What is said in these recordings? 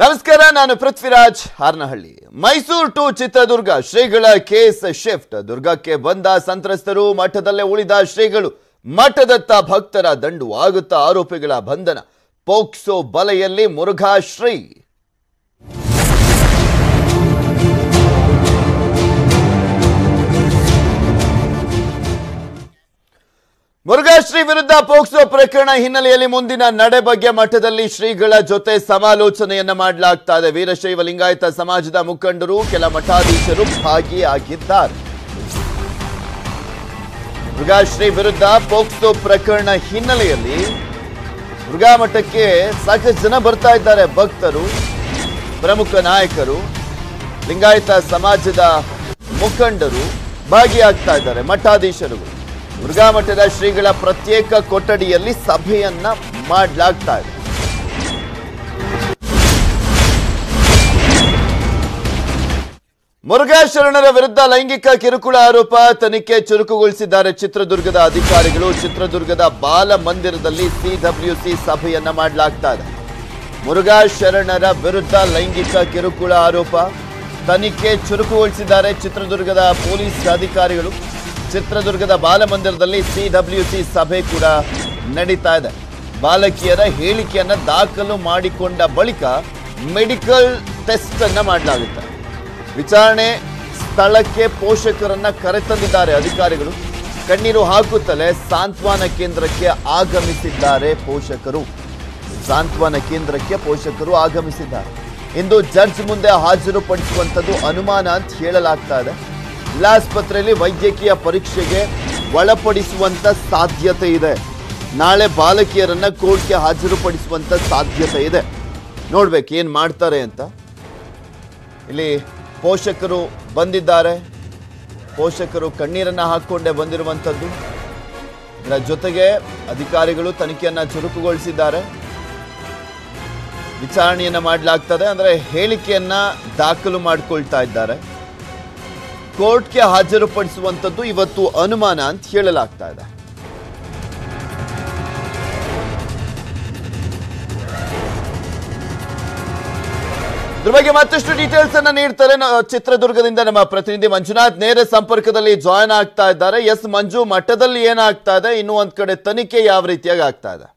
ನಮಸ್ಕಾರ ನಾನು ಪೃಥ್ವಿರಾಜ್ ಹಾರ್ನಹಳ್ಳಿ ಮೈಸೂರು ಟು ಚಿತ್ರದುರ್ಗ ಶ್ರೀಗಳ ಕೇಸ್ ಶಿಫ್ಟ್ ದುರ್ಗಕ್ಕೆ ಬಂದ ಸಂತ್ರಸ್ತರು ಮಠದಲ್ಲೇ ಉಳಿದ ಶ್ರೀಗಳು ಮಠದತ್ತ ಭಕ್ತರ ದಂಡು ಆಗುತ್ತಾ ಆರೋಪಿಗಳ ಬಂಧನ ಪೋಕ್ಸೋ ಬಲೆಯಲ್ಲಿ ಮುರುಘಾ ಶ್ರೀ ಮುರುಘಾಶ್ರೀ ವಿರುದ್ಧ ಪೋಕ್ಸೋ ಪ್ರಕರಣ ಹಿನ್ನೆಲೆಯಲ್ಲಿ ಮುಂದಿನ ನಡೆ ಬಗ್ಗೆ ಮಠದಲ್ಲಿ ಶ್ರೀಗಳ ಜೊತೆ ಸಮಾಲೋಚನೆಯನ್ನ ಮಾಡಲಾಗ್ತಾ ಇದೆ ವೀರಶೈವ ಲಿಂಗಾಯತ ಸಮಾಜದ ಮುಖಂಡರು ಕೆಲ ಮಠಾಧೀಶರು ಭಾಗಿಯಾಗಿದ್ದಾರೆ ಮುರುಘಾಶ್ರೀ ವಿರುದ್ಧ ಪೋಕ್ಸೋ ಪ್ರಕರಣ ಹಿನ್ನೆಲೆಯಲ್ಲಿ ಮುರುಘಾ ಮಠಕ್ಕೆ ಸಾಕಷ್ಟು ಜನ ಬರ್ತಾ ಇದ್ದಾರೆ ಭಕ್ತರು ಪ್ರಮುಖ ನಾಯಕರು ಲಿಂಗಾಯತ ಸಮಾಜದ ಮುಖಂಡರು ಭಾಗಿಯಾಗ್ತಾ ಇದ್ದಾರೆ ಮಠಾಧೀಶರುಗಳು ಮುರುಘಾ ಮಠದ ಶ್ರೀಗಳ ಪ್ರತ್ಯೇಕ ಕೊಠಡಿಯಲ್ಲಿ ಸಭೆಯನ್ನ ಮಾಡಲಾಗ್ತಾ ಇದೆ ಮುರುಘಾ ಶರಣರ ವಿರುದ್ಧ ಲೈಂಗಿಕ ಕಿರುಕುಳ ಆರೋಪ ತನಿಖೆ ಚುರುಕುಗೊಳಿಸಿದ್ದಾರೆ ಚಿತ್ರದುರ್ಗದ ಅಧಿಕಾರಿಗಳು ಚಿತ್ರದುರ್ಗದ ಬಾಲ ಮಂದಿರದಲ್ಲಿ ಸಿಡಬ್ಲ್ಯೂಸಿ ಸಭೆಯನ್ನ ಮಾಡಲಾಗ್ತಾ ಇದೆ ಮುರುಘಾ ಶರಣರ ವಿರುದ್ಧ ಲೈಂಗಿಕ ಕಿರುಕುಳ ಆರೋಪ ತನಿಖೆ ಚುರುಕುಗೊಳಿಸಿದ್ದಾರೆ ಚಿತ್ರದುರ್ಗದ ಪೊಲೀಸ್ ಅಧಿಕಾರಿಗಳು ಚಿತ್ರದುರ್ಗದ ಬಾಲಮಂದಿರದಲ್ಲಿ ಸಿಡಬ್ಲ್ಯೂಸಿ ಸಭೆ ಕೂಡ ನಡೀತಾ ಇದೆ ಬಾಲಕಿಯರ ಹೇಳಿಕೆಯನ್ನ ದಾಖಲು ಮಾಡಿಕೊಂಡ ಬಳಿಕ ಮೆಡಿಕಲ್ ಟೆಸ್ಟ್ ಅನ್ನ ಮಾಡಲಾಗುತ್ತೆ ವಿಚಾರಣೆ ಸ್ಥಳಕ್ಕೆ ಪೋಷಕರನ್ನ ಕರೆತಂದಿದ್ದಾರೆ ಅಧಿಕಾರಿಗಳು ಕಣ್ಣೀರು ಹಾಕುತ್ತಲೇ ಸಾಂತ್ವನ ಕೇಂದ್ರಕ್ಕೆ ಆಗಮಿಸಿದ್ದಾರೆ ಪೋಷಕರು ಸಾಂತ್ವನ ಕೇಂದ್ರಕ್ಕೆ ಪೋಷಕರು ಆಗಮಿಸಿದ್ದಾರೆ ಇಂದು ಜಡ್ಜ್ ಮುಂದೆ ಹಾಜರುಪಡಿಸುವಂಥದ್ದು ಅನುಮಾನ ಅಂತ ಹೇಳಲಾಗ್ತಾ ಇದೆ ಜಿಲ್ಲಾಸ್ಪತ್ರೆಯಲ್ಲಿ ವೈದ್ಯಕೀಯ ಪರೀಕ್ಷೆಗೆ ಒಳಪಡಿಸುವಂತ ಸಾಧ್ಯತೆ ಇದೆ ನಾಳೆ ಬಾಲಕಿಯರನ್ನ ಕೋರ್ಟ್ಗೆ ಹಾಜರುಪಡಿಸುವಂತ ಸಾಧ್ಯತೆ ಇದೆ ನೋಡ್ಬೇಕು ಏನ್ ಮಾಡ್ತಾರೆ ಅಂತ ಇಲ್ಲಿ ಪೋಷಕರು ಬಂದಿದ್ದಾರೆ ಪೋಷಕರು ಕಣ್ಣೀರನ್ನ ಹಾಕೊಂಡೇ ಬಂದಿರುವಂಥದ್ದು ಇದರ ಜೊತೆಗೆ ಅಧಿಕಾರಿಗಳು ತನಿಖೆಯನ್ನ ಚುರುಕುಗೊಳಿಸಿದ್ದಾರೆ ವಿಚಾರಣೆಯನ್ನ ಮಾಡಲಾಗ್ತದೆ ಅಂದ್ರೆ ಹೇಳಿಕೆಯನ್ನ ದಾಖಲು ಮಾಡಿಕೊಳ್ತಾ ಇದ್ದಾರೆ ಕೋರ್ಟ್ಗೆ ಹಾಜರುಪಡಿಸುವಂಥದ್ದು ಇವತ್ತು ಅನುಮಾನ ಅಂತ ಹೇಳಲಾಗ್ತಾ ಇದೆ ಇದ್ರ ಬಗ್ಗೆ ಮತ್ತಷ್ಟು ಡೀಟೇಲ್ಸ್ ಅನ್ನ ನೀಡ್ತಾರೆ ನ- ಚಿತ್ರದುರ್ಗದಿಂದ ನಮ್ಮ ಪ್ರತಿನಿಧಿ ಮಂಜುನಾಥ್ ನೇರ ಸಂಪರ್ಕದಲ್ಲಿ ಜಾಯ್ನ್ ಆಗ್ತಾ ಇದ್ದಾರೆ ಎಸ್ ಮಂಜು ಮಠದಲ್ಲಿ ಏನಾಗ್ತಾ ಇದೆ ಇನ್ನು ಒಂದ್ ಕಡೆ ತನಿಖೆ ಯಾವ ರೀತಿಯಾಗಿ ಆಗ್ತಾ ಇದೆ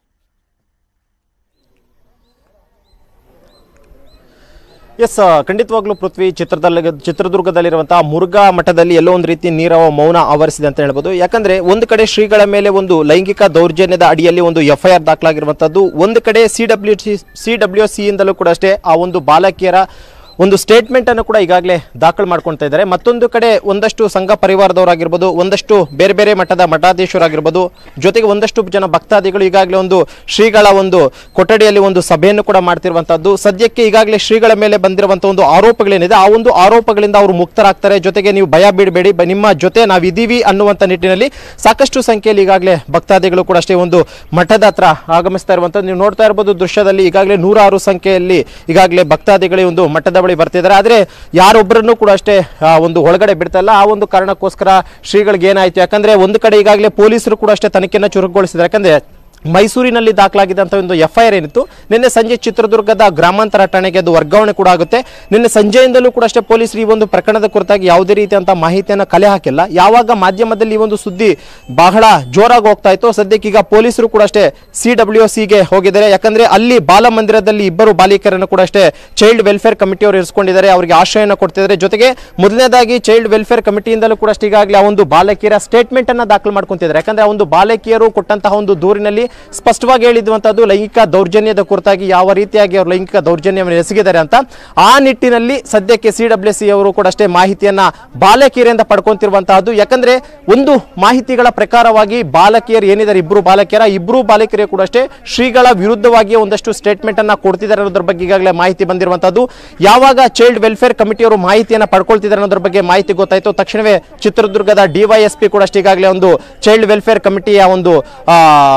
ಎಸ್ ಖಂಡಿತವಾಗ್ಲೂ ಪೃಥ್ವಿ ಚಿತ್ರದಲ್ಲಿ ಚಿತ್ರದುರ್ಗದಲ್ಲಿರುವಂತಹ ಮುರುಘಾ ಮಠದಲ್ಲಿ ಎಲ್ಲೋ ಒಂದು ರೀತಿ ನೀರವ ಮೌನ ಆವರಿಸಿದೆ ಅಂತ ಹೇಳ್ಬೋದು ಯಾಕಂದ್ರೆ ಒಂದು ಕಡೆ ಶ್ರೀಗಳ ಮೇಲೆ ಒಂದು ಲೈಂಗಿಕ ದೌರ್ಜನ್ಯದ ಅಡಿಯಲ್ಲಿ ಒಂದು ಎಫ್ ಐ ಆರ್ ದಾಖಲಾಗಿರುವಂತದ್ದು ಒಂದು ಕಡೆ C W C C W C ಇಂದಲೂ ಕೂಡ ಅಷ್ಟೇ ಆ ಒಂದು ಬಾಲಕಿಯರ ಒಂದು ಸ್ಟೇಟ್ಮೆಂಟ್ ಅನ್ನು ಕೂಡ ಈಗಾಗಲೇ ದಾಖಲು ಮಾಡ್ಕೊಳ್ತಾ ಇದ್ದಾರೆ ಮತ್ತೊಂದು ಕಡೆ ಒಂದಷ್ಟು ಸಂಘ ಪರಿವಾರದವರಾಗಿರ್ಬೋದು ಒಂದಷ್ಟು ಬೇರೆ ಬೇರೆ ಮಠದ ಮಠಾಧೀಶರಾಗಿರ್ಬೋದು ಜೊತೆಗೆ ಒಂದಷ್ಟು ಜನ ಭಕ್ತಾದಿಗಳು ಈಗಾಗಲೇ ಒಂದು ಶ್ರೀಗಳ ಒಂದು ಕೊಠಡಿಯಲ್ಲಿ ಒಂದು ಸಭೆಯನ್ನು ಕೂಡ ಮಾಡ್ತಿರುವಂತದ್ದು ಸದ್ಯಕ್ಕೆ ಈಗಾಗಲೇ ಶ್ರೀಗಳ ಮೇಲೆ ಬಂದಿರುವಂತಹ ಒಂದು ಆರೋಪಗಳೇನಿದೆ ಆ ಒಂದು ಆರೋಪಗಳಿಂದ ಅವರು ಮುಕ್ತರಾಗ್ತಾರೆ ಜೊತೆಗೆ ನೀವು ಭಯ ಬೀಡಬೇಡಿ ಬ- ನಿಮ್ಮ ಜೊತೆ ನಾವಿದ್ದೀವಿ ಅನ್ನುವಂಥ ನಿಟ್ಟಿನಲ್ಲಿ ಸಾಕಷ್ಟು ಸಂಖ್ಯೆಯಲ್ಲಿ ಈಗಾಗಲೇ ಭಕ್ತಾದಿಗಳು ಕೂಡ ಅಷ್ಟೇ ಒಂದು ಮಠದ ಹತ್ರ ಆಗಮಿಸ್ತಾ ಇರುವಂಥದ್ದು ನೀವು ನೋಡ್ತಾ ಇರಬಹುದು ದೃಶ್ಯದಲ್ಲಿ ಈಗಾಗಲೇ ನೂರಾರು ಸಂಖ್ಯೆಯಲ್ಲಿ ಈಗಾಗಲೇ ಭಕ್ತಾದಿಗಳೇ ಒಂದು ಮಠದ ಬಳಿ ಬರ್ತಿದ್ದಾರೆ ಆದರೆ ಯಾರೊಬ್ಬರನ್ನು ಕೂಡ ಅಷ್ಟೇ ಆ, ಒಂದು ಒಳಗಡೆ ಬಿಡ್ತಾ ಇಲ್ಲ ಆ ಒಂದು ಕಾರಣಕ್ಕೋಸ್ಕರ ಶ್ರೀಗಳಿಗೆ ಏನಾಯ್ತು ಯಾಕಂದ್ರೆ ಒಂದು ಕಡೆ ಈಗಾಗಲೇ ಪೊಲೀಸರು ಕೂಡ ಅಷ್ಟೇ ತನಿಖೆಯನ್ನು ಚುರುಕುಗೊಳಿಸಿದ್ದಾರೆ ಯಾಕಂದ್ರೆ ಮೈಸೂರಿನಲ್ಲಿ ದಾಖಲಾಗಿದ್ದಂಥ ಒಂದು ಎಫ್ ಐ ಆರ್ ಏನಿತ್ತು ನಿನ್ನೆ ಸಂಜೆ ಚಿತ್ರದುರ್ಗದ ಗ್ರಾಮಾಂತರ ಠಾಣೆಗೆ ಅದು ವರ್ಗಾವಣೆ ಕೂಡ ಆಗುತ್ತೆ ನಿನ್ನೆ ಸಂಜೆಯಿಂದಲೂ ಕೂಡ ಅಷ್ಟೇ ಪೊಲೀಸರು ಈ ಒಂದು ಪ್ರಕರಣದ ಕುರಿತಾಗಿ ಯಾವುದೇ ರೀತಿಯಂತ ಮಾಹಿತಿಯನ್ನು ಕಲೆ ಹಾಕಿಲ್ಲ ಯಾವಾಗ ಮಾಧ್ಯಮದಲ್ಲಿ ಈ ಒಂದು ಸುದ್ದಿ ಬಹಳ ಜೋರಾಗಿ ಹೋಗ್ತಾ ಇತ್ತು ಸದ್ಯಕ್ಕೆ ಈಗ ಪೊಲೀಸರು ಕೂಡ ಅಷ್ಟೇ ಸಿ ಡಬ್ಲ್ಯೂ ಸಿಗೆ ಹೋಗಿದ್ದಾರೆ ಯಾಕಂದ್ರೆ ಅಲ್ಲಿ ಬಾಲಮಂದಿರದಲ್ಲಿ ಇಬ್ಬರು ಬಾಲಿಕರನ್ನು ಕೂಡ ಅಷ್ಟೇ ಚೈಲ್ಡ್ ವೆಲ್ಫೇರ್ ಕಮಿಟಿಯವರು ಇರಿಸಿಕೊಂಡಿದ್ದಾರೆ ಅವರಿಗೆ ಆಶ್ರಯನ ಕೊಡ್ತಿದ್ದಾರೆ ಜೊತೆಗೆ ಮೊದಲನೇದಾಗಿ ಚೈಲ್ಡ್ ವೆಲ್ಫೇರ್ ಕಮಿಟಿಯಿಂದಲೂ ಕೂಡ ಅಷ್ಟೇ ಈಗಾಗಲೇ ಆ ಒಂದು ಬಾಲಕಿಯರ ಸ್ಟೇಟ್ಮೆಂಟ್ ಅನ್ನ ದಾಖಲು ಮಾಡ್ಕೊಂತಿದ್ದಾರೆ ಯಾಕಂದ್ರೆ ಆ ಒಂದು ಬಾಲಕಿಯರು ಕೊಟ್ಟಂತಹ ಒಂದು ದೂರಿನಲ್ಲಿ ಸ್ಪಷ್ಟವಾಗಿ ಹೇಳಿರುವಂತದ್ದು ಲೈಂಗಿಕ ದೌರ್ಜನ್ಯದ ಕುರಿತಾಗಿ ಯಾವ ರೀತಿಯಾಗಿ ಅವರು ಲೈಂಗಿಕ ದೌರ್ಜನ್ಯವನ್ನು ಎಸಗಿದ್ದಾರೆ ಅಂತ ಆ ನಿಟ್ಟಿನಲ್ಲಿ ಸದ್ಯಕ್ಕೆ ಸಿ ಡಬ್ಲ್ಯೂ ಸಿ ಅವರು ಕೂಡ ಅಷ್ಟೇ ಮಾಹಿತಿಯನ್ನ ಬಾಲಕಿಯರಿಂದ ಪಡ್ಕೊಂತಿರುವಂತಹದ್ದು ಯಾಕಂದ್ರೆ ಒಂದು ಮಾಹಿತಿಗಳ ಪ್ರಕಾರವಾಗಿ ಬಾಲಕಿಯರು ಏನಿದ್ದಾರೆ ಇಬ್ರು ಬಾಲಕಿಯರ ಇಬ್ರು ಬಾಲಕಿಯರು ಕೂಡ ಅಷ್ಟೇ ಶ್ರೀಗಳ ವಿರುದ್ಧವಾಗಿ ಒಂದಷ್ಟು ಸ್ಟೇಟ್ಮೆಂಟ್ ಅನ್ನ ಕೊಡ್ತಿದ್ದಾರೆ ಅನ್ನೋದ್ರ ಬಗ್ಗೆ ಈಗಾಗಲೇ ಮಾಹಿತಿ ಬಂದಿರುವಂತದ್ದು ಯಾವಾಗ ಚೈಲ್ಡ್ ವೆಲ್ಫೇರ್ ಕಮಿಟಿಯವರು ಮಾಹಿತಿಯನ್ನ ಪಡ್ಕೊಳ್ತಿದ್ದಾರೆ ಅನ್ನೋದ್ರ ಬಗ್ಗೆ ಮಾಹಿತಿ ಗೊತ್ತಾಯ್ತು ತಕ್ಷಣವೇ ಚಿತ್ರದುರ್ಗದ ಡಿವೈಎಸ್ಪಿ ಕೂಡ ಅಷ್ಟೇ ಈಗಾಗಲೇ ಒಂದು ಚೈಲ್ಡ್ ವೆಲ್ಫೇರ್ ಕಮಿಟಿಯ ಒಂದು ಆ, ಮಾಹಿತಿ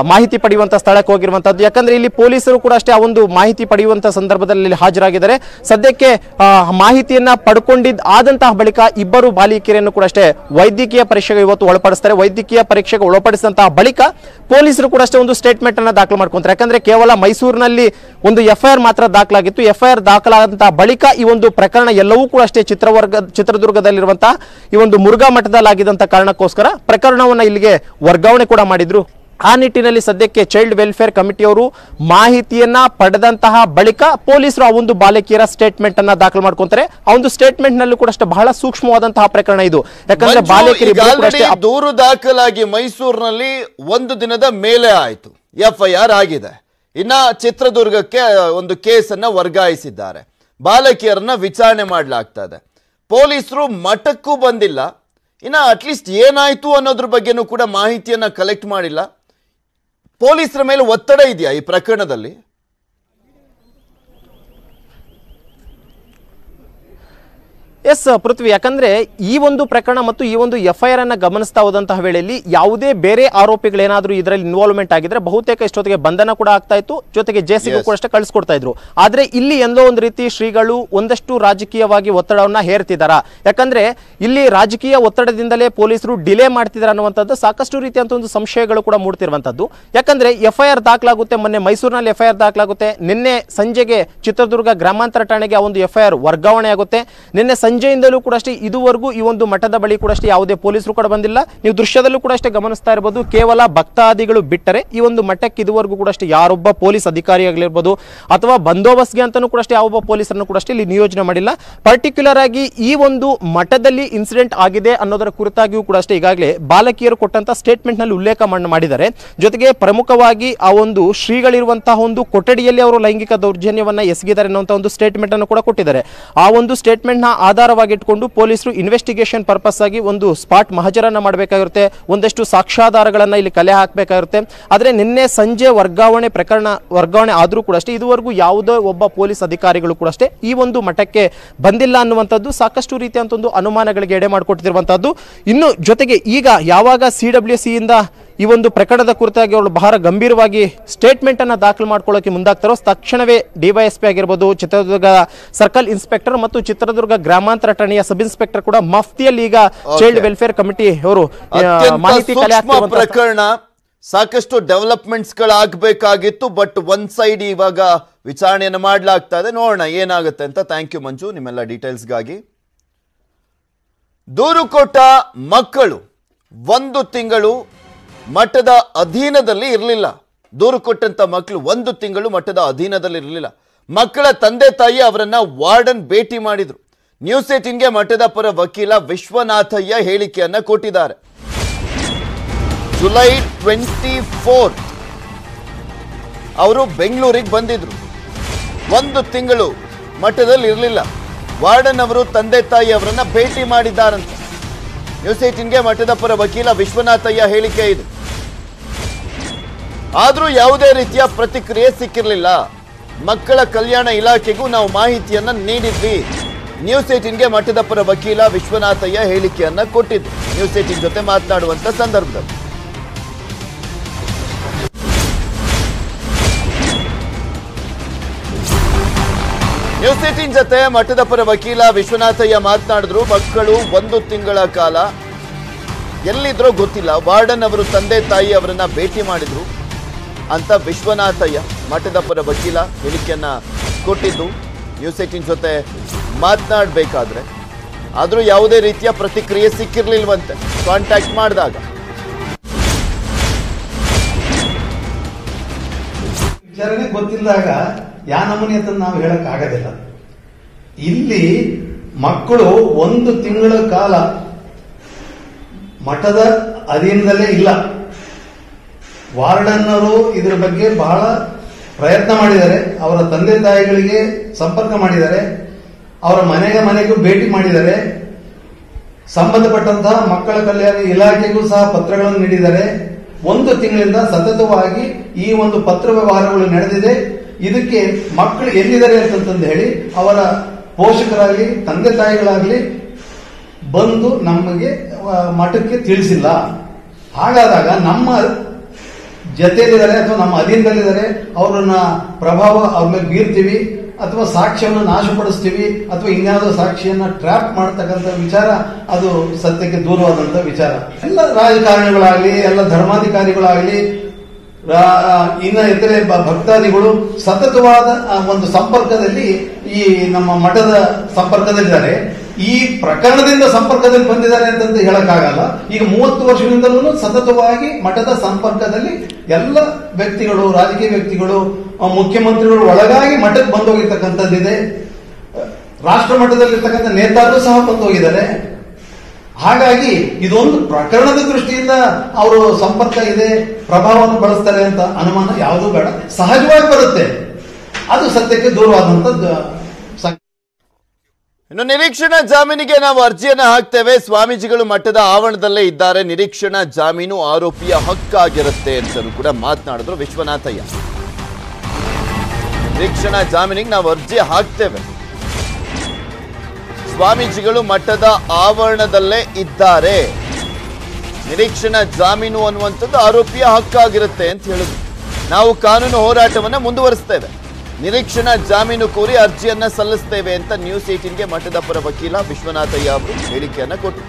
ಪಡೆಯುವಂತ ಸ್ಥಳಕ್ಕೆ ಹೋಗಿರುವಂತದ್ದು ಯಾಕಂದ್ರೆ ಇಲ್ಲಿ ಪೊಲೀಸರು ಕೂಡ ಅಷ್ಟೇ ಆ ಒಂದು ಮಾಹಿತಿ ಪಡೆಯುವಂತ ಸಂದರ್ಭದಲ್ಲಿ ಇಲ್ಲಿ ಹಾಜರಾಗಿದ್ದಾರೆ ಸದ್ಯಕ್ಕೆ ಆ, ಮಾಹಿತಿಯನ್ನ ಪಡ್ಕೊಂಡಿದ್ದ ಆದಂತಹ ಬಳಿಕ ಇಬ್ಬರು ಬಾಲಿಕೆಯರನ್ನು ಕೂಡ ಅಷ್ಟೇ ವೈದ್ಯಕೀಯ ಪರೀಕ್ಷೆಗೆ ಇವತ್ತು ಒಳಪಡಿಸ್ತಾರೆ ವೈದ್ಯಕೀಯ ಪರೀಕ್ಷೆಗೆ ಒಳಪಡಿಸಿದಂತಹ ಬಳಿಕ ಪೊಲೀಸರು ಕೂಡ ಅಷ್ಟೇ ಒಂದು ಸ್ಟೇಟ್ಮೆಂಟ್ ಅನ್ನ ದಾಖಲು ಮಾಡ್ಕೊಂತಾರೆ ಯಾಕಂದ್ರೆ ಕೇವಲ ಮೈಸೂರಿನಲ್ಲಿ ಒಂದು ಎಫ್ಐಆರ್ ಮಾತ್ರ ದಾಖಲಾಗಿತ್ತು ಎಫ್ಐಆರ್ ದಾಖಲಾದಂತಹ ಬಳಿಕ ಈ ಒಂದು ಪ್ರಕರಣ ಎಲ್ಲವೂ ಕೂಡ ಅಷ್ಟೇ ಚಿತ್ರವರ್ಗ ಚಿತ್ರದುರ್ಗದಲ್ಲಿರುವಂತಹ ಈ ಒಂದು ಮುರುಘಾ ಮಠದಲ್ಲಾಗಿದ್ದಂತ ಕಾರಣಕ್ಕೋಸ್ಕರ ಪ್ರಕರಣವನ್ನ ಇಲ್ಲಿಗೆ ವರ್ಗಾವಣೆ ಕೂಡ ಮಾಡಿದ್ರು ಆ ನಿಟ್ಟಿನಲ್ಲಿ ಸದ್ಯಕ್ಕೆ ಚೈಲ್ಡ್ ವೆಲ್ಫೇರ್ ಕಮಿಟಿಯವರು ಮಾಹಿತಿಯನ್ನ ಪಡೆದಂತಹ ಬಳಿಕ ಪೊಲೀಸರು ಆ ಒಂದು ಬಾಲಕಿಯರ ಸ್ಟೇಟ್ಮೆಂಟ್ ಅನ್ನ ದಾಖಲು ಮಾಡ್ಕೊಂತಾರೆ ಆ ಒಂದು ಸ್ಟೇಟ್ಮೆಂಟ್ ನಲ್ಲೂ ಕೂಡ ಅಷ್ಟೇ ಬಹಳ ಸೂಕ್ಷ್ಮವಾದಂತಹ ಪ್ರಕರಣ ಇದು ಯಾಕಂದ್ರೆ ಮಂಜು, ಬಾಲಕಿಯರು ಈಗ ಇಬ್ಬರು ಕೂಡ already ಅಷ್ಟೇ ಅಪ್- ದೂರು ದಾಖಲಾಗಿ ಮೈಸೂರಿನಲ್ಲಿ ಒಂದು ದಿನದ ಮೇಲೆ ಆಯಿತು ಎಫ್ಐಆರ್ ಆಗಿದೆ ಇನ್ನ ಚಿತ್ರದುರ್ಗಕ್ಕೆ ಒಂದು ಕೇಸನ್ನ ವರ್ಗಾಯಿಸಿದ್ದಾರೆ ಬಾಲಕಿಯರನ್ನ ವಿಚಾರಣೆ ಮಾಡಲಾಗ್ತಾ ಇದೆ ಪೊಲೀಸರು ಮಠಕ್ಕೂ ಬಂದಿಲ್ಲ ಇನ್ನ ಅಟ್ಲೀಸ್ಟ್ ಏನಾಯ್ತು ಅನ್ನೋದ್ರ ಬಗ್ಗೆನೂ ಕೂಡ ಮಾಹಿತಿಯನ್ನ ಕಲೆಕ್ಟ್ ಮಾಡಿಲ್ಲ ಪೊಲೀಸರ ಮೇಲೆ ಒತ್ತಡ ಇದೆಯಾ ಈ ಪ್ರಕರಣದಲ್ಲಿ ಎಸ್ ಪೃಥ್ವಿ ಯಾಕಂದ್ರೆ ಈ ಒಂದು ಪ್ರಕರಣ ಮತ್ತು ಈ ಒಂದು ಎಫ್ಐಆರ್ ಅನ್ನ ಗಮನಿಸ್ತಾ ಹೋದಂತಹ ವೇಳೆಯಲ್ಲಿ ಯಾವುದೇ ಬೇರೆ ಆರೋಪಿಗಳೇನಾದ್ರೂ ಇದರಲ್ಲಿ ಇನ್ವಾಲ್ವ್ಮೆಂಟ್ ಆಗಿದ್ರೆ ಬಹುತೇಕ ಇಷ್ಟೊತ್ತಿಗೆ ಬಂಧನ ಕೂಡ ಆಗ್ತಾ ಇತ್ತು ಜೊತೆಗೆ ಜೇಸಿಗೂ Yes. ಕೂಡ ಅಷ್ಟೇ ಕಳಿಸ್ಕೊಡ್ತಾ ಇದ್ರು ಆದ್ರೆ ಇಲ್ಲಿ ಎಲ್ಲೋ ಒಂದು ರೀತಿ ಶ್ರೀಗಳು ಒಂದಷ್ಟು ರಾಜಕೀಯವಾಗಿ ಒತ್ತಡವನ್ನ ಹೇರ್ತಿದಾರ ಯಾಕಂದ್ರೆ ಇಲ್ಲಿ ರಾಜಕೀಯ ಒತ್ತಡದಿಂದಲೇ ಪೊಲೀಸರು ಡಿಲೇ ಮಾಡ್ತಿದ್ದಾರೆ ಅನ್ನುವಂಥದ್ದು ಸಾಕಷ್ಟು ರೀತಿಯಂತ ಒಂದು ಸಂಶಯಗಳು ಕೂಡ ಮೂಡ್ತಿರುವಂತದ್ದು ಯಾಕಂದ್ರೆ ಎಫ್ಐಆರ್ ದಾಖಲಾಗುತ್ತೆ ಮೊನ್ನೆ ಮೈಸೂರಿನಲ್ಲಿ ಎಫ್ಐಆರ್ ದಾಖಲಾಗುತ್ತೆ ನಿನ್ನೆ ಸಂಜೆಗೆ ಚಿತ್ರದುರ್ಗ ಗ್ರಾಮಾಂತರ ಠಾಣೆಗೆ ಆ ಒಂದು ಎಫ್ಐಆರ್ ವರ್ಗಾವಣೆ ಆಗುತ್ತೆ ನಿನ್ನೆ ಸಂಜೆಯಿಂದಲೂ ಕೂಡ ಅಷ್ಟೇ ಇದುವರೆಗೂ ಈ ಒಂದು ಮಠದ ಬಳಿ ಕೂಡ ಅಷ್ಟೇ ಯಾವುದೇ ಪೊಲೀಸರು ಕೂಡ ಬಂದಿಲ್ಲ ನೀವು ದೃಶ್ಯದಲ್ಲೂ ಕೂಡ ಅಷ್ಟೇ ಗಮನಿಸ್ತಾ ಇರಬಹುದು ಕೇವಲ ಭಕ್ತಾದಿಗಳು ಬಿಟ್ಟರೆ ಈ ಒಂದು ಮಠಕ್ಕೆ ಇದುವರೆಗೂ ಕೂಡ ಅಷ್ಟೇ ಯಾರೊಬ್ಬ ಪೊಲೀಸ್ ಅಧಿಕಾರಿ ಆಗಿರ್ಬೋದು ಅಥವಾ ಬಂದೋಬಸ್ತ್ಗೆ ಅಂತಾನೂ ಕೂಡ ಅಷ್ಟೇ ಯಾವೊಬ್ಬ ಪೊಲೀಸರನ್ನು ಕೂಡ ಅಷ್ಟೇ ಇಲ್ಲಿ ನಿಯೋಜನೆ ಮಾಡಿಲ್ಲ ಪರ್ಟಿಕ್ಯುಲರ್ ಆಗಿ ಈ ಒಂದು ಮಠದಲ್ಲಿ ಇನ್ಸಿಡೆಂಟ್ ಆಗಿದೆ ಅನ್ನೋದರ ಕುರಿತಾಗಿಯೂ ಕೂಡ ಅಷ್ಟೇ ಈಗಾಗಲೇ ಬಾಲಕಿಯರು ಕೊಟ್ಟಂತ ಸ್ಟೇಟ್ಮೆಂಟ್ ನಲ್ಲಿ ಉಲ್ಲೇಖ ಮಾಡ್- ಮಾಡಿದ್ದಾರೆ ಜೊತೆಗೆ ಪ್ರಮುಖವಾಗಿ ಆ ಒಂದು ಶ್ರೀಗಳಿರುವಂತಹ ಒಂದು ಕೊಠಡಿಯಲ್ಲಿ ಅವರು ಲೈಂಗಿಕ ದೌರ್ಜನ್ಯವನ್ನ ಎಸಗಿದ್ದಾರೆ ಅನ್ನುವಂಥ ಒಂದು ಸ್ಟೇಟ್ಮೆಂಟ್ ಅನ್ನು ಕೂಡ ಕೊಟ್ಟಿದ್ದಾರೆ ಆ ಒಂದು ಸ್ಟೇಟ್ಮೆಂಟ್ ನ ಆಧಾರವಾಗಿ ಇಟ್ಕೊಂಡು ಪೊಲೀಸರು ಇನ್ವೆಸ್ಟಿಗೇಷನ್ ಪರ್ಪಸ್ ಆಗಿ ಒಂದು ಸ್ಪಾಟ್ ಮಹಜರನ್ನ ಮಾಡಬೇಕಾಗಿರುತ್ತೆ ಒಂದಷ್ಟು ಸಾಕ್ಷ್ಯಾಧಾರಗಳನ್ನ ಇಲ್ಲಿ ಕಲೆ ಹಾಕಬೇಕಾಗಿರುತ್ತೆ ಆದ್ರೆ ನಿನ್ನೆ ಸಂಜೆ ವರ್ಗಾವಣೆ ಪ್ರಕರಣ ವರ್ಗಾವಣೆ ಆದ್ರೂ ಕೂಡ ಅಷ್ಟೇ ಇದುವರೆಗೂ ಯಾವುದೋ ಒಬ್ಬ ಪೊಲೀಸ್ ಅಧಿಕಾರಿಗಳು ಕೂಡ ಅಷ್ಟೇ ಈ ಒಂದು ಮಠಕ್ಕೆ ಬಂದಿಲ್ಲ ಅನ್ನುವಂಥದ್ದು ಸಾಕಷ್ಟು ರೀತಿಯಂತ ಒಂದು ಅನುಮಾನಗಳಿಗೆ ಎಡೆ ಮಾಡಿಕೊಟ್ಟಿರುವಂತಹದ್ದು ಇನ್ನು ಜೊತೆಗೆ ಈಗ ಯಾವಾಗ ಸಿ ಡಬ್ಲ್ಯೂ ಸಿ ಇಂದ ಈ ಒಂದು ಪ್ರಕರಣದ ಕುರಿತಾಗಿ ಅವರು ಬಹಳ ಗಂಭೀರವಾಗಿ ಸ್ಟೇಟ್ಮೆಂಟ್ ಅನ್ನ ದಾಖಲು ಮಾಡ್ಕೊಳ್ಳೋಕೆ ಮುಂದಾಗ್ತಾರೋ ತಕ್ಷಣವೇ ಡಿವೈಎಸ್ಪಿ ಆಗಿರ್ಬೋದು ಚಿತ್ರದುರ್ಗ ಸರ್ಕಲ್ ಇನ್ಸ್ಪೆಕ್ಟರ್ ಮತ್ತು ಚಿತ್ರದುರ್ಗ ಗ್ರಾಮಾಂತರ ಠಾಣೆಯ ಸಬ್ ಇನ್ಸ್ಪೆಕ್ಟರ್ ಕೂಡ ಮಫ್ತಿಯಲ್ಲಿ ಈಗ ಚೈಲ್ಡ್ ವೆಲ್ಫೇರ್ ಕಮಿಟಿ ಅವರು ಆ, ಅತ್ಯಂತ ಮಾಹಿತಿ ಕಲೆ ಸೂಕ್ಷ್ಮ ಹಾಕ್ತಿರುವಂತಹ ಪ್ರಕರಣ ಸಾಕಷ್ಟು ಡೆವಲಪ್ಮೆಂಟ್ಸ್ ಗಳಾಗಬೇಕಾಗಿತ್ತು ಬಟ್ ಒನ್ ಸೈಡ್ ಇವಾಗ ವಿಚಾರಣೆಯನ್ನು ಮಾಡಲಾಗ್ತಾ ಇದೆ ನೋಡೋಣ ಏನಾಗುತ್ತೆ ಅಂತ ಥ್ಯಾಂಕ್ ಯು ಮಂಜು ನಿಮ್ಮೆಲ್ಲ ಡೀಟೇಲ್ಸ್ಗಾಗಿ ದೂರು ಕೊಟ್ಟ ಮಕ್ಕಳು ಒಂದು ತಿಂಗಳು ಮಠದ ಅಧೀನದಲ್ಲಿ ಇರಲಿಲ್ಲ ದೂರು ಕೊಟ್ಟಂತ ಮಕ್ಕಳು ಒಂದು ತಿಂಗಳು ಮಠದ ಅಧೀನದಲ್ಲಿ ಇರಲಿಲ್ಲ ಮಕ್ಕಳ ತಂದೆ ತಾಯಿ ಅವರನ್ನ ವಾರ್ಡನ್ ಭೇಟಿ ಮಾಡಿದ್ರು ನ್ಯೂಸ್ ಏಟಿನ್ಗೆ ಮಠದ ಪರ ವಕೀಲ ವಿಶ್ವನಾಥಯ್ಯ ಹೇಳಿಕೆಯನ್ನ ಕೊಟ್ಟಿದ್ದಾರೆ ಜುಲೈ ಟ್ವೆಂಟಿ ಫೋರ್ ಅವರು ಬೆಂಗಳೂರಿಗೆ ಬಂದಿದ್ರು ಒಂದು ತಿಂಗಳು ಮಠದಲ್ಲಿ ಇರಲಿಲ್ಲ ವಾರ್ಡನ್ ಅವರು ತಂದೆ ತಾಯಿ ಅವರನ್ನ ಭೇಟಿ ಮಾಡಿದ್ದಾರಂತೆ ನ್ಯೂಸ್ ಏಟಿನ್ಗೆ ಮಠದ ಪರ ವಕೀಲ ವಿಶ್ವನಾಥಯ್ಯ ಹೇಳಿಕೆ ಇದು ಆದ್ರೂ ಯಾವುದೇ ರೀತಿಯ ಪ್ರತಿಕ್ರಿಯೆ ಸಿಕ್ಕಿರಲಿಲ್ಲ ಮಕ್ಕಳ ಕಲ್ಯಾಣ ಇಲಾಖೆಗೂ ನಾವು ಮಾಹಿತಿಯನ್ನ ನೀಡಿದ್ವಿ ನ್ಯೂಸ್ ಏಟಿನ್ಗೆ ಮಠದ ಪರ ವಕೀಲ ವಿಶ್ವನಾಥಯ್ಯ ಹೇಳಿಕೆಯನ್ನ ಕೊಟ್ಟಿದ್ದು ನ್ಯೂಸ್ ಏಟಿನ್ ಜೊತೆ ಮಾತನಾಡುವಂತ ಸಂದರ್ಭದಲ್ಲಿ ನ್ಯೂಸ್ ಏಟಿನ್ ಜೊತೆ ಮಠದ ಪರ ವಕೀಲ ವಿಶ್ವನಾಥಯ್ಯ ಮಾತನಾಡಿದ್ರು ಮಕ್ಕಳು ಒಂದು ತಿಂಗಳ ಕಾಲ ಎಲ್ಲಿದ್ರೋ ಗೊತ್ತಿಲ್ಲ ವಾರ್ಡನ್ ಅವರು ತಂದೆ ತಾಯಿ ಅವರನ್ನ ಭೇಟಿ ಮಾಡಿದ್ರು ಅಂತ ವಿಶ್ವನಾಥಯ್ಯ ಮಠದ ಪರ ವಕೀಲ ಹೇಳಿಕೆಯನ್ನ ಕೊಟ್ಟಿದ್ದು ನ್ಯೂಸ್ ಏಟಿನ್ ಜೊತೆ ಮಾತನಾಡಬೇಕಾದ್ರೆ ಆದ್ರೂ ಯಾವುದೇ ರೀತಿಯ ಪ್ರತಿಕ್ರಿಯೆ ಸಿಕ್ಕಿರ್ಲಿಲ್ವಂತೆ ಕಾಂಟ್ಯಾಕ್ಟ್ ಮಾಡಿದಾಗ ವಿಚಾರನೆ ಗೊತ್ತಿಲ್ಲದಾಗ ಯಾ ನಮೂನಿ ಅಂತ ನಾವು ಹೇಳಕ್ ಆಗೋದಿಲ್ಲ ಇಲ್ಲಿ ಮಕ್ಕಳು ಒಂದು ತಿಂಗಳ ಕಾಲ ಮಠದ ಅಧೀನದಲ್ಲೇ ಇಲ್ಲ ವಾರ್ಡನ್ನರು ಇದರ ಬಗ್ಗೆ ಬಹಳ ಪ್ರಯತ್ನ ಮಾಡಿದ್ದಾರೆ ಅವರ ತಂದೆ ತಾಯಿಗಳಿಗೆ ಸಂಪರ್ಕ ಮಾಡಿದ್ದಾರೆ ಅವರ ಮನೆಗೆ ಮನೆಗೂ ಭೇಟಿ ಮಾಡಿದ್ದಾರೆ ಸಂಬಂಧಪಟ್ಟಂತಹ ಮಕ್ಕಳ ಕಲ್ಯಾಣ ಇಲಾಖೆಗೂ ಸಹ ಪತ್ರಗಳನ್ನು ನೀಡಿದ್ದಾರೆ ಒಂದು ತಿಂಗಳಿಂದ ಸತತವಾಗಿ ಈ ಒಂದು ಪತ್ರ ವ್ಯವಹಾರಗಳು ನಡೆದಿದೆ ಇದಕ್ಕೆ ಮಕ್ಕಳು ಎಲ್ಲಿದ್ದಾರೆ ಅಂತಂದು ಹೇಳಿ ಅವರ ಪೋಷಕರಾಗಲಿ ತಂದೆ ತಾಯಿಗಳಾಗಲಿ ಬಂದು ನಮಗೆ ಆ, ಮಠಕ್ಕೆ ತಿಳಿಸಿಲ್ಲ ಹಾಗಾದಾಗ ನಮ್ಮ ಜೊತೆಯಲ್ಲಿದ್ದಾರೆ ಅಥವಾ ನಮ್ಮ ಅಧೀನದಲ್ಲಿದ್ದಾರೆ ಅವರನ್ನ ಪ್ರಭಾವ ಅವ್ರ ಮೇಲೆ ಬೀರ್ತೀವಿ ಅಥವಾ ಸಾಕ್ಷ್ಯವನ್ನು ನಾಶಪಡಿಸ್ತೀವಿ ಅಥವಾ ಇನ್ಯಾವುದೋ ಸಾಕ್ಷಿಯನ್ನ ಟ್ರ್ಯಾಪ್ ಮಾಡ್ತಕ್ಕಂಥ ವಿಚಾರ ಅದು ಸತ್ಯಕ್ಕೆ ದೂರವಾದಂತ ವಿಚಾರ ಎಲ್ಲ ರಾಜಕಾರಣಿಗಳಾಗ್ಲಿ ಎಲ್ಲ ಧರ್ಮಾಧಿಕಾರಿಗಳಾಗ್ಲಿ ರಾ- ಇನ್ನ ಇತರೆ ಬ- ಭಕ್ತಾದಿಗಳು ಸತತವಾದ ಆ, ಒಂದು ಸಂಪರ್ಕದಲ್ಲಿ ಈ ನಮ್ಮ ಮಠದ ಸಂಪರ್ಕದಲ್ಲಿದ್ದಾರೆ ಈ ಪ್ರಕರಣದಿಂದ ಸಂಪರ್ಕದಲ್ಲಿ ಬಂದಿದ್ದಾರೆ ಅಂತಂತ ಹೇಳಕ್ಕಾಗಲ್ಲ ಈಗ ಮೂವತ್ತು ವರ್ಷಗಳಿಂದಲೂ ಸತತವಾಗಿ ಮಠದ ಸಂಪರ್ಕದಲ್ಲಿ ಎಲ್ಲ ವ್ಯಕ್ತಿಗಳು ರಾಜಕೀಯ ವ್ಯಕ್ತಿಗಳು ಆ, ಮುಖ್ಯಮಂತ್ರಿಗಳು ಒಳಗಾಗಿ ಮಠಕ್ಕೆ ಬಂದೋಗಿರ್ತಕ್ಕಂಥದ್ದಿದೆ ರಾಷ್ಟ್ರ ಮಟ್ಟದಲ್ಲಿರ್ತಕ್ಕಂಥ ನೇತಾರರು ಸಹ ಬಂದೋಗಿದ್ದಾರೆ ಹಾಗಾಗಿ ಇದೊಂದು ಪ್ರಕರಣದ ದೃಷ್ಟಿಯಿಂದ ಅವರು ಸಂಪರ್ಕ ಇದೆ ಪ್ರಭಾವವನ್ನು ಬಳಸ್ತಾರೆ ಅಂತ ಅನುಮಾನ ಯಾವುದೂ ಬೇಡ ಸಹಜವಾಗಿ ಬರುತ್ತೆ ಅದು ಸತ್ಯಕ್ಕೆ ದೂರವಾದಂಥದ್ದು ಸಂಗತಿ. ಇನ್ನು ನಿರೀಕ್ಷಣಾ ಜಾಮೀನಿಗೆ ನಾವು ಅರ್ಜಿಯನ್ನ ಹಾಕ್ತೇವೆ ಸ್ವಾಮೀಜಿಗಳು ಮಠದ ಆವರಣದಲ್ಲೇ ಇದ್ದಾರೆ ನಿರೀಕ್ಷಣಾ ಜಾಮೀನು ಆರೋಪಿಯ ಹಕ್ಕಾಗಿರುತ್ತೆ ಅಂತಲೂ ಕೂಡ ಮಾತನಾಡಿದ್ರು ವಿಶ್ವನಾಥಯ್ಯ ನಿರೀಕ್ಷಣಾ ಜಾಮೀನಿಗೆ ನಾವು ಅರ್ಜಿ ಹಾಕ್ತೇವೆ ಸ್ವಾಮೀಜಿಗಳು ಮಠದ ಆವರಣದಲ್ಲೇ ಇದ್ದಾರೆ ನಿರೀಕ್ಷಣಾ ಜಾಮೀನು ಅನ್ನುವಂಥದ್ದು ಆರೋಪಿಯ ಹಕ್ಕಾಗಿರುತ್ತೆ ಅಂತ ಹೇಳಿದ್ರು ನಾವು ಕಾನೂನು ಹೋರಾಟವನ್ನ ಮುಂದುವರಿಸ್ತೇವೆ ನಿರೀಕ್ಷಣಾ ಜಾಮೀನು ಕೋರಿ ಅರ್ಜಿಯನ್ನ ಸಲ್ಲಿಸ್ತೇವೆ ಅಂತ ನ್ಯೂಸ್ ಏಟೀನ್ಗೆ ಮಠದ ಪರ ವಕೀಲ ವಿಶ್ವನಾಥಯ್ಯ ಅವರು ಹೇಳಿಕೆಯನ್ನ ಕೊಟ್ಟರು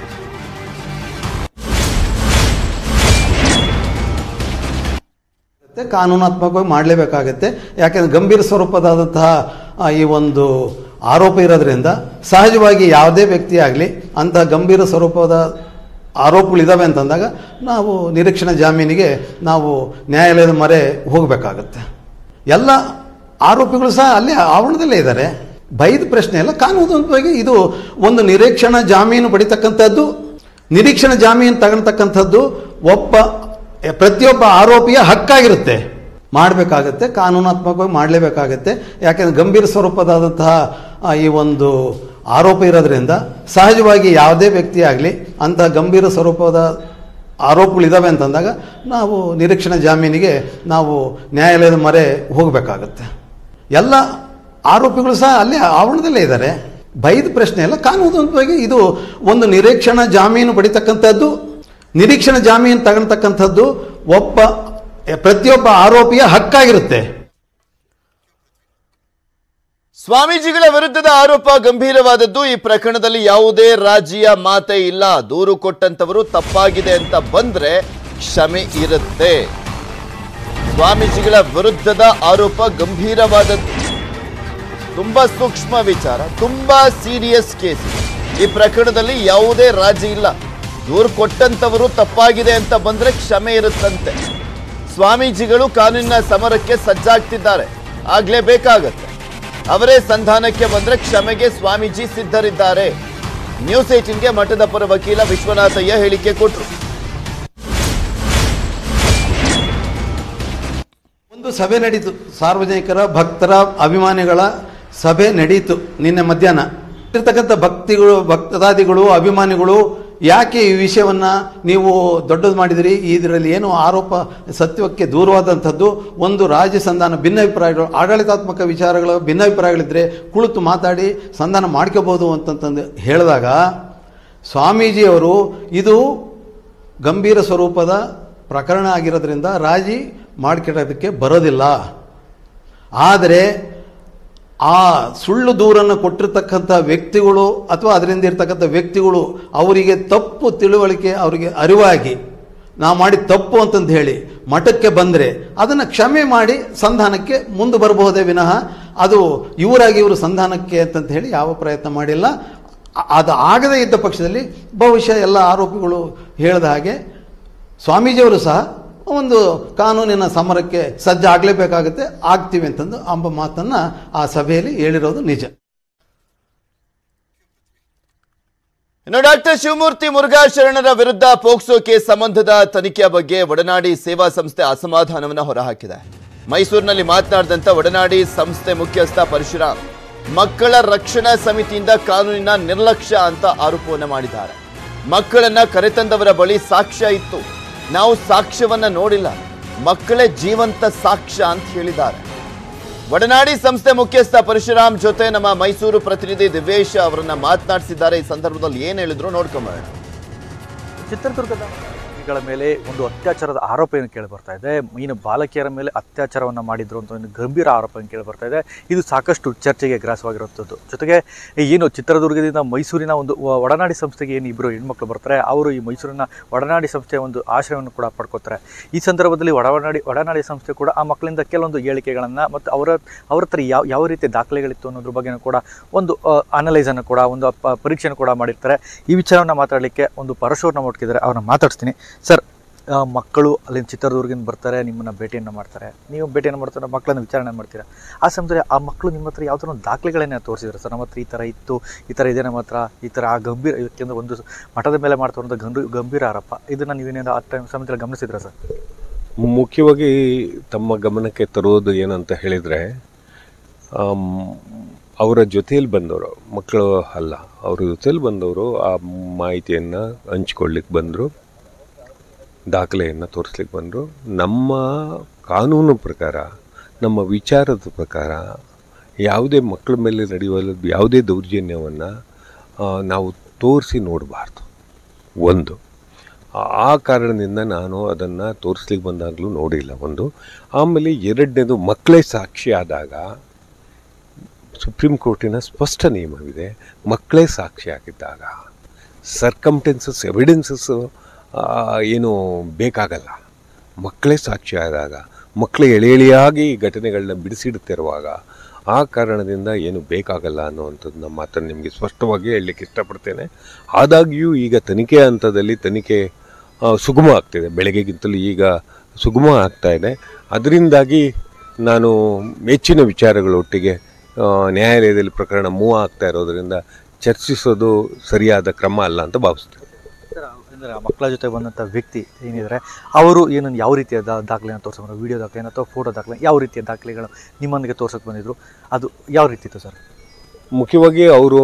ಮತ್ತೆ ಕಾನೂನಾತ್ಮಕವಾಗಿ ಮಾಡಲೇಬೇಕಾಗತ್ತೆ ಯಾಕೆಂದ್ರೆ ಗಂಭೀರ ಸ್ವರೂಪದಾದಂತಹ ಆ, ಈ ಒಂದು ಆರೋಪ ಇರೋದ್ರಿಂದ ಸಹಜವಾಗಿ ಯಾವುದೇ ವ್ಯಕ್ತಿ ಆಗಲಿ ಅಂತಹ ಗಂಭೀರ ಸ್ವರೂಪದ ಆರೋಪಗಳಿದಾವೆ ಅಂತಂದಾಗ ನಾವು ನಿರೀಕ್ಷಣಾ ಜಾಮೀನಿಗೆ ನಾವು ನ್ಯಾಯಾಲಯದ ಮೊರೆ ಹೋಗಬೇಕಾಗತ್ತೆ ಎಲ್ಲ ಆರೋಪಿಗಳು ಸಹ ಅಲ್ಲಿ ಆವರಣದಲ್ಲೇ ಇದ್ದಾರೆ ಬೈದ ಪ್ರಶ್ನೆ ಅಲ್ಲ ಕಾನೂನಾತ್ಮಕವಾಗಿ ಇದು ಒಂದು ನಿರೀಕ್ಷಣಾ ಜಾಮೀನು ಪಡಿತಕ್ಕಂಥದ್ದು ನಿರೀಕ್ಷಣಾ ಜಾಮೀನು ತಗೊಳ್ತಕ್ಕಂಥದ್ದು ಒಬ್ಬ ಪ್ರತಿಯೊಬ್ಬ ಆರೋಪಿಯ ಹಕ್ಕಾಗಿರುತ್ತೆ ಮಾಡಬೇಕಾಗತ್ತೆ ಕಾನೂನಾತ್ಮಕವಾಗಿ ಮಾಡಲೇಬೇಕಾಗತ್ತೆ ಯಾಕೆಂದ್ರೆ ಗಂಭೀರ ಸ್ವರೂಪದಾದಂತಹ ಆ, ಈ ಒಂದು ಆರೋಪ ಇರೋದ್ರಿಂದ ಸಹಜವಾಗಿ ಯಾವುದೇ ವ್ಯಕ್ತಿ ಆಗಲಿ ಅಂತಹ ಗಂಭೀರ ಸ್ವರೂಪದ ಆರೋಪಗಳಿದಾವೆ ಅಂತಂದಾಗ ನಾವು ನಿರೀಕ್ಷಣಾ ಜಾಮೀನಿಗೆ ನಾವು ನ್ಯಾಯಾಲಯದ ಮೊರೆ ಹೋಗಬೇಕಾಗತ್ತೆ ಎಲ್ಲ ಆರೋಪಿಗಳು ಸಹ ಅಲ್ಲಿ ಆವರಣದಲ್ಲೇ ಇದ್ದಾರೆ ಬೈದ ಪ್ರಶ್ನೆ ಅಲ್ಲ ಕಾನೂನಾತ್ಮಕವಾಗಿ ಇದು ಒಂದು ನಿರೀಕ್ಷಣಾ ಜಾಮೀನು ಪಡಿತಕ್ಕಂಥದ್ದು ನಿರೀಕ್ಷಣಾ ಜಾಮೀನು ತಗೊಳ್ತಕ್ಕಂಥದ್ದು ಒಬ್ಬ ಪ್ರತಿಯೊಬ್ಬ ಆರೋಪಿಯ ಹಕ್ಕಾಗಿರುತ್ತೆ ಸ್ವಾಮೀಜಿಗಳ ವಿರುದ್ಧದ ಆರೋಪ ಗಂಭೀರವಾದದ್ದು ಈ ಪ್ರಕರಣದಲ್ಲಿ ಯಾವುದೇ ರಾಜಿಯ ಮಾತೇ ಇಲ್ಲ ದೂರು ಕೊಟ್ಟಂತವರು ತಪ್ಪಾಗಿದೆ ಅಂತ ಬಂದ್ರೆ ಕ್ಷಮೆ ಇರುತ್ತೆ ಸ್ವಾಮೀಜಿಗಳ ವಿರುದ್ಧದ ಆರೋಪ ಗಂಭೀರವಾದದ್ದು ತುಂಬಾ ಸೂಕ್ಷ್ಮ ವಿಚಾರ ತುಂಬಾ ಸೀರಿಯಸ್ ಕೇಸ್ ಇದು. ಈ ಪ್ರಕರಣದಲ್ಲಿ ಯಾವುದೇ ರಾಜಿ ಇಲ್ಲ ದೂರು ಕೊಟ್ಟಂತವರು ತಪ್ಪಾಗಿದೆ ಅಂತ ಬಂದ್ರೆ ಕ್ಷಮೆ ಇರುತ್ತಂತೆ ಸ್ವಾಮೀಜಿಗಳು ಕಾನೂನಿನ ಸಮರಕ್ಕೆ ಸಜ್ಜಾಗ್ತಿದ್ದಾರೆ ಆಗ್ಲೇಬೇಕಾಗತ್ತೆ ಅವರೇ ಸಂಧಾನಕ್ಕೆ ಬಂದ್ರೆ ಕ್ಷಮೆಗೆ ಸ್ವಾಮೀಜಿ ಸಿದ್ಧರಿದ್ದಾರೆ ನ್ಯೂಸ್ ಏಟಿನ್ಗೆ ಮಠದ ಪರ ವಕೀಲ ವಿಶ್ವನಾಥಯ್ಯ ಹೇಳಿಕೆ ಕೊಟ್ಟರು ಒಂದು ಸಭೆ ನಡೀತು ಸಾರ್ವಜನಿಕರ ಭಕ್ತರ ಅಭಿಮಾನಿಗಳ ಸಭೆ ನಡೀತು ನಿನ್ನೆ ಮಧ್ಯಾಹ್ನ ಇರ್ತಕ್ಕಂಥ ಭಕ್ತಿಗಳು ಭಕ್ತಾದಿಗಳು ಅಭಿಮಾನಿಗಳು ಯಾಕೆ ಈ ವಿಷಯವನ್ನ ನೀವು ದೊಡ್ಡದು ಮಾಡಿದಿರಿ ಇದರಲ್ಲಿ ಏನು ಆರೋಪ ಸತ್ಯವಕ್ಕೆ ದೂರವಾದಂಥದ್ದು ಒಂದು ರಾಜ್ಯ ಸಂಧಾನ ಭಿನ್ನಾಭಿಪ್ರಾಯಗಳು ಆಡಳಿತಾತ್ಮಕ ವಿಚಾರಗಳ ಭಿನ್ನಾಭಿಪ್ರಾಯಗಳಿದ್ರೆ ಕುಳಿತು ಮಾತಾಡಿ ಸಂಧಾನ ಮಾಡ್ಕೋಬಹುದು ಅಂತಂತಂದು ಹೇಳಿದಾಗ ಸ್ವಾಮೀಜಿಯವರು ಇದು ಗಂಭೀರ ಸ್ವರೂಪದ ಪ್ರಕರಣ ಆಗಿರೋದ್ರಿಂದ ರಾಜಿ ಮಾಡ್ಕೊಳ್ಳೋದಕ್ಕೆ ಬರೋದಿಲ್ಲ ಆದರೆ ಆ ಸುಳ್ಳು ದೂರನ್ನು ಕೊಟ್ಟಿರ್ತಕ್ಕಂಥ ವ್ಯಕ್ತಿಗಳು ಅಥವಾ ಅದರಿಂದ ಇರ್ತಕ್ಕಂಥ ವ್ಯಕ್ತಿಗಳು ಅವರಿಗೆ ತಪ್ಪು ತಿಳುವಳಿಕೆ ಅವರಿಗೆ ಅರಿವಾಗಿ ನಾವು ಮಾಡಿದ ತಪ್ಪು ಅಂತಂದು ಹೇಳಿ ಮಠಕ್ಕೆ ಬಂದರೆ ಅದನ್ನು ಕ್ಷಮೆ ಮಾಡಿ ಸಂಧಾನಕ್ಕೆ ಮುಂದೆ ಬರಬಹುದೇ ವಿನಃ ಅದು ಇವರಾಗಿ ಇವರು ಸಂಧಾನಕ್ಕೆ ಅಂತಂತ ಹೇಳಿ ಯಾವ ಪ್ರಯತ್ನ ಮಾಡಿಲ್ಲ ಅ- ಅದು ಆಗದೇ ಇದ್ದ ಪಕ್ಷದಲ್ಲಿ ಬಹುಶಃ ಎಲ್ಲ ಆರೋಪಿಗಳು ಹೇಳಿದ ಹಾಗೆ ಸ್ವಾಮೀಜಿಯವರು ಸಹ ಒಂದು ಕಾನೂನಿನ ಸಮರಕ್ಕೆ ಸಜ್ಜಾಗಲೇಬೇಕಾಗುತ್ತೆ ಆಗ್ತೀವಿ ಅಂತಂದು ಎಂಬ ಮಾತನ್ನ ಆ ಸಭೆಯಲ್ಲಿ ಹೇಳಿರೋದು ನಿಜ ಇನ್ನು ಡಾಕ್ಟರ್ ಶಿವಮೂರ್ತಿ ಮುರುಘಾ ಶರಣರ ವಿರುದ್ಧ ಪೋಕ್ಸೋ ಕೇಸ್ ಸಂಬಂಧದ ತನಿಖೆಯ ಬಗ್ಗೆ ಒಡನಾಡಿ ಸೇವಾ ಸಂಸ್ಥೆ ಅಸಮಾಧಾನವನ್ನು ಹೊರಹಾಕಿದೆ ಮೈಸೂರಿನಲ್ಲಿ ಮಾತನಾಡಿದಂತ ಒಡನಾಡಿ ಸಂಸ್ಥೆ ಮುಖ್ಯಸ್ಥ ಪರಶುರಾಮ್ ಮಕ್ಕಳ ರಕ್ಷಣಾ ಸಮಿತಿಯಿಂದ ಕಾನೂನಿನ ನಿರ್ಲಕ್ಷ್ಯ ಅಂತ ಆರೋಪವನ್ನ ಮಾಡಿದ್ದಾರೆ ಮಕ್ಕಳನ್ನ ಕರೆತಂದವರ ಬಳಿ ಸಾಕ್ಷ್ಯ ಇತ್ತು ನಾವು ಸಾಕ್ಷ್ಯವನ್ನ ನೋಡಿಲ್ಲ ಮಕ್ಕಳೇ ಜೀವಂತ ಸಾಕ್ಷ್ಯ ಅಂತ ಹೇಳಿದ್ದಾರೆ ಒಡನಾಡಿ ಸಂಸ್ಥೆ ಮುಖ್ಯಸ್ಥ ಪರಶುರಾಮ್ ಜೊತೆ ನಮ್ಮ ಮೈಸೂರು ಪ್ರತಿನಿಧಿ ದಿವೇಶ್ ಅವರನ್ನ ಮಾತನಾಡಿಸಿದ್ದಾರೆ ಈ ಸಂದರ್ಭದಲ್ಲಿ ಏನ್ ಹೇಳಿದ್ರು ನೋಡ್ಕೊಂಬರೋಣ ಚಿತ್ರದುರ್ಗದ ಶ್ರೀಗಳ ಮೇಲೆ ಒಂದು ಅತ್ಯಾಚಾರದ ಆರೋಪ ಏನು ಕೇಳಿ ಬರ್ತಾ ಇದೆ ಇನ್ನು ಬಾಲಕಿಯರ ಮೇಲೆ ಅತ್ಯಾಚಾರವನ್ನು ಮಾಡಿದ್ರು ಅಂತ ಒಂದು ಗಂಭೀರ ಆರೋಪ ಏನು ಕೇಳಿ ಬರ್ತಾ ಇದೆ ಇದು ಸಾಕಷ್ಟು ಚರ್ಚೆಗೆ ಗ್ರಾಸವಾಗಿರುವಂಥದ್ದು ಜೊತೆಗೆ ಏನು ಚಿತ್ರದುರ್ಗದಿಂದ ಮೈಸೂರಿನ ಒಂದು ವ- ಒಡನಾಡಿ ಸಂಸ್ಥೆಗೆ ಏನು ಇಬ್ಬರು ಹೆಣ್ಮಕ್ಳು ಬರ್ತಾರೆ ಅವರು ಈ ಮೈಸೂರಿನ ಒಡನಾಡಿ ಸಂಸ್ಥೆಯ ಒಂದು ಆಶ್ರಯವನ್ನು ಕೂಡ ಪಡ್ಕೋತಾರೆ ಈ ಸಂದರ್ಭದಲ್ಲಿ ಒಡನಾಡಿ ಒಡನಾಡಿ ಸಂಸ್ಥೆ ಕೂಡ ಆ ಮಕ್ಕಳಿಂದ ಕೆಲವೊಂದು ಹೇಳಿಕೆಗಳನ್ನು ಮತ್ತು ಅವರ ಅವ್ರ ಹತ್ರ ಯಾವ ಯಾವ ರೀತಿ ದಾಖಲೆಗಳಿತ್ತು ಅನ್ನೋದ್ರ ಬಗ್ಗೆನೂ ಕೂಡ ಒಂದು ಅನಲೈಸನ್ನು ಕೂಡ ಒಂದು ಪ- ಪರೀಕ್ಷೆಯನ್ನು ಕೂಡ ಮಾಡಿರ್ತಾರೆ ಈ ವಿಚಾರವನ್ನು ಮಾತಾಡಲಿಕ್ಕೆ ಒಂದು ಪರಶುವ್ರನ್ನ ಮುಟ್ಕಿದ್ದಾರೆ ಅವ್ರನ್ನ ಮಾತಾಡ್ತೀನಿ ಸರ್ ಆ, ಮಕ್ಕಳು ಅಲ್ಲಿಂದ ಚಿತ್ರದುರ್ಗದಿಂದ ಬರ್ತಾರೆ ನಿಮ್ಮನ್ನ ಭೇಟಿಯನ್ನು ಮಾಡ್ತಾರೆ ನೀವು ಭೇಟಿಯನ್ನು ಮಾಡ್ತಾರೆ ಮಕ್ಕಳನ್ನ ವಿಚಾರಣೆ ಮಾಡ್ತೀರಾ ಆ ಸಮಯದಲ್ಲಿ ಆ ಮಕ್ಕಳು ನಿಮ್ಮ ಹತ್ರ ಯಾವ ಥರ ಒಂದು ದಾಖಲೆಗಳನ್ನೇ ತೋರಿಸಿದ್ರು ಸರ್ ನಮ್ಮ ಹತ್ರ ಈ ಥರ ಇತ್ತು ಈ ಥರ ಇದೆ ನಮ್ಮ ಹತ್ರ ಈ ಥರ ಆ ಗಂಭೀರ ಯಾಕೆಂದ್ರೆ ಒಂದು ಮಠದ ಮೇಲೆ ಮಾಡ್ತಾ ಗಂಭೀರ ಗಂಭೀರ ಆರೋಪ ಇದನ್ನು ನೀವೇನೇನು ಆ ಟೈಮ್ ಸಮಯದಲ್ಲಿ ಗಮನಿಸಿದ್ರ ಸರ್ ಮುಖ್ಯವಾಗಿ ತಮ್ಮ ಗಮನಕ್ಕೆ ತರೋದು ಏನಂತ ಹೇಳಿದರೆ ಅವರ ಜೊತೆಯಲ್ಲಿ ಬಂದವರು ಮಕ್ಕಳು ಅಲ್ಲ ಅವ್ರ ಜೊತೆಯಲ್ಲಿ ಬಂದವರು ಆ ಮಾಹಿತಿಯನ್ನು ಹಂಚ್ಕೊಳ್ಳಿಕ್ಕೆ ಬಂದರು ದಾಖಲೆಯನ್ನು ತೋರಿಸ್ಲಿಕ್ಕೆ ಬಂದರು ನಮ್ಮ ಕಾನೂನು ಪ್ರಕಾರ ನಮ್ಮ ವಿಚಾರದ ಪ್ರಕಾರ ಯಾವುದೇ ಮಕ್ಕಳ ಮೇಲೆ ನಡೆಯುವ ಯಾವುದೇ ದೌರ್ಜನ್ಯವನ್ನು ನಾವು ತೋರಿಸಿ ನೋಡಬಾರ್ದು ಒಂದು ಆ ಕಾರಣದಿಂದ ನಾನು ಅದನ್ನು ತೋರಿಸ್ಲಿಕ್ಕೆ ಬಂದಾಗಲೂ ನೋಡಿಲ್ಲ ಒಂದು ಆಮೇಲೆ ಎರಡನೇದು ಮಕ್ಕಳೇ ಸಾಕ್ಷಿ ಆದಾಗ ಸುಪ್ರೀಂ ಕೋರ್ಟಿನ ಸ್ಪಷ್ಟ ನಿಯಮವಿದೆ ಮಕ್ಕಳೇ ಸಾಕ್ಷಿ ಆಗಿದ್ದಾಗ ಸರ್ಕಮ್ಟೆನ್ಸಸ್ ಎವಿಡೆನ್ಸಸ್ ಏನು ಬೇಕಾಗಲ್ಲ ಮಕ್ಕಳೇ ಸಾಕ್ಷಿ ಆದಾಗ ಮಕ್ಕಳು ಎಳೆ ಎಳೆಯಾಗಿ ಈ ಘಟನೆಗಳನ್ನ ಬಿಡಿಸಿಡುತ್ತಿರುವಾಗ ಆ ಕಾರಣದಿಂದ ಏನು ಬೇಕಾಗಲ್ಲ ಅನ್ನುವಂಥದ್ದನ್ನ ಮಾತನ್ನು ನಿಮಗೆ ಸ್ಪಷ್ಟವಾಗಿ ಹೇಳಲಿಕ್ಕೆ ಇಷ್ಟಪಡ್ತೇನೆ ಆದಾಗ್ಯೂ ಈಗ ತನಿಖೆ ಹಂತದಲ್ಲಿ ತನಿಖೆ ಆ, ಸುಗಮ ಆಗ್ತಿದೆ ಬೆಳಗ್ಗೆಗಿಂತಲೂ ಈಗ ಸುಗಮ ಆಗ್ತಾ ಇದೆ ಅದರಿಂದಾಗಿ ನಾನು ಹೆಚ್ಚಿನ ವಿಚಾರಗಳೊಟ್ಟಿಗೆ ಆ, ನ್ಯಾಯಾಲಯದಲ್ಲಿ ಪ್ರಕರಣ ಮೂವ್ ಆಗ್ತಾ ಇರೋದರಿಂದ ಚರ್ಚಿಸೋದು ಸರಿಯಾದ ಕ್ರಮ ಅಲ್ಲ ಅಂತ ಭಾವಿಸ್ತೇನೆ ಸರ್ ಅಂದರೆ ಆ ಮಕ್ಕಳ ಜೊತೆ ಬಂದಂಥ ವ್ಯಕ್ತಿ ಏನಿದ್ದಾರೆ ಅವರು ಏನನ್ನು ಯಾವ ರೀತಿಯ ದಾ ದಾಖಲೆಯನ್ನು ತೋರಿಸ್ಕೊಂಡು ವಿಡಿಯೋ ದಾಖಲೆ ಅಥವಾ ಫೋಟೋ ದಾಖಲೆ ಯಾವ ರೀತಿಯ ದಾಖಲೆಗಳು ನಿಮ್ಮೊಂದಿಗೆ ತೋರ್ಸಕ್ಕೆ ಬಂದಿದ್ರು ಅದು ಯಾವ ರೀತಿ ಇತ್ತು ಸರ್ ಮುಖ್ಯವಾಗಿ ಅವರು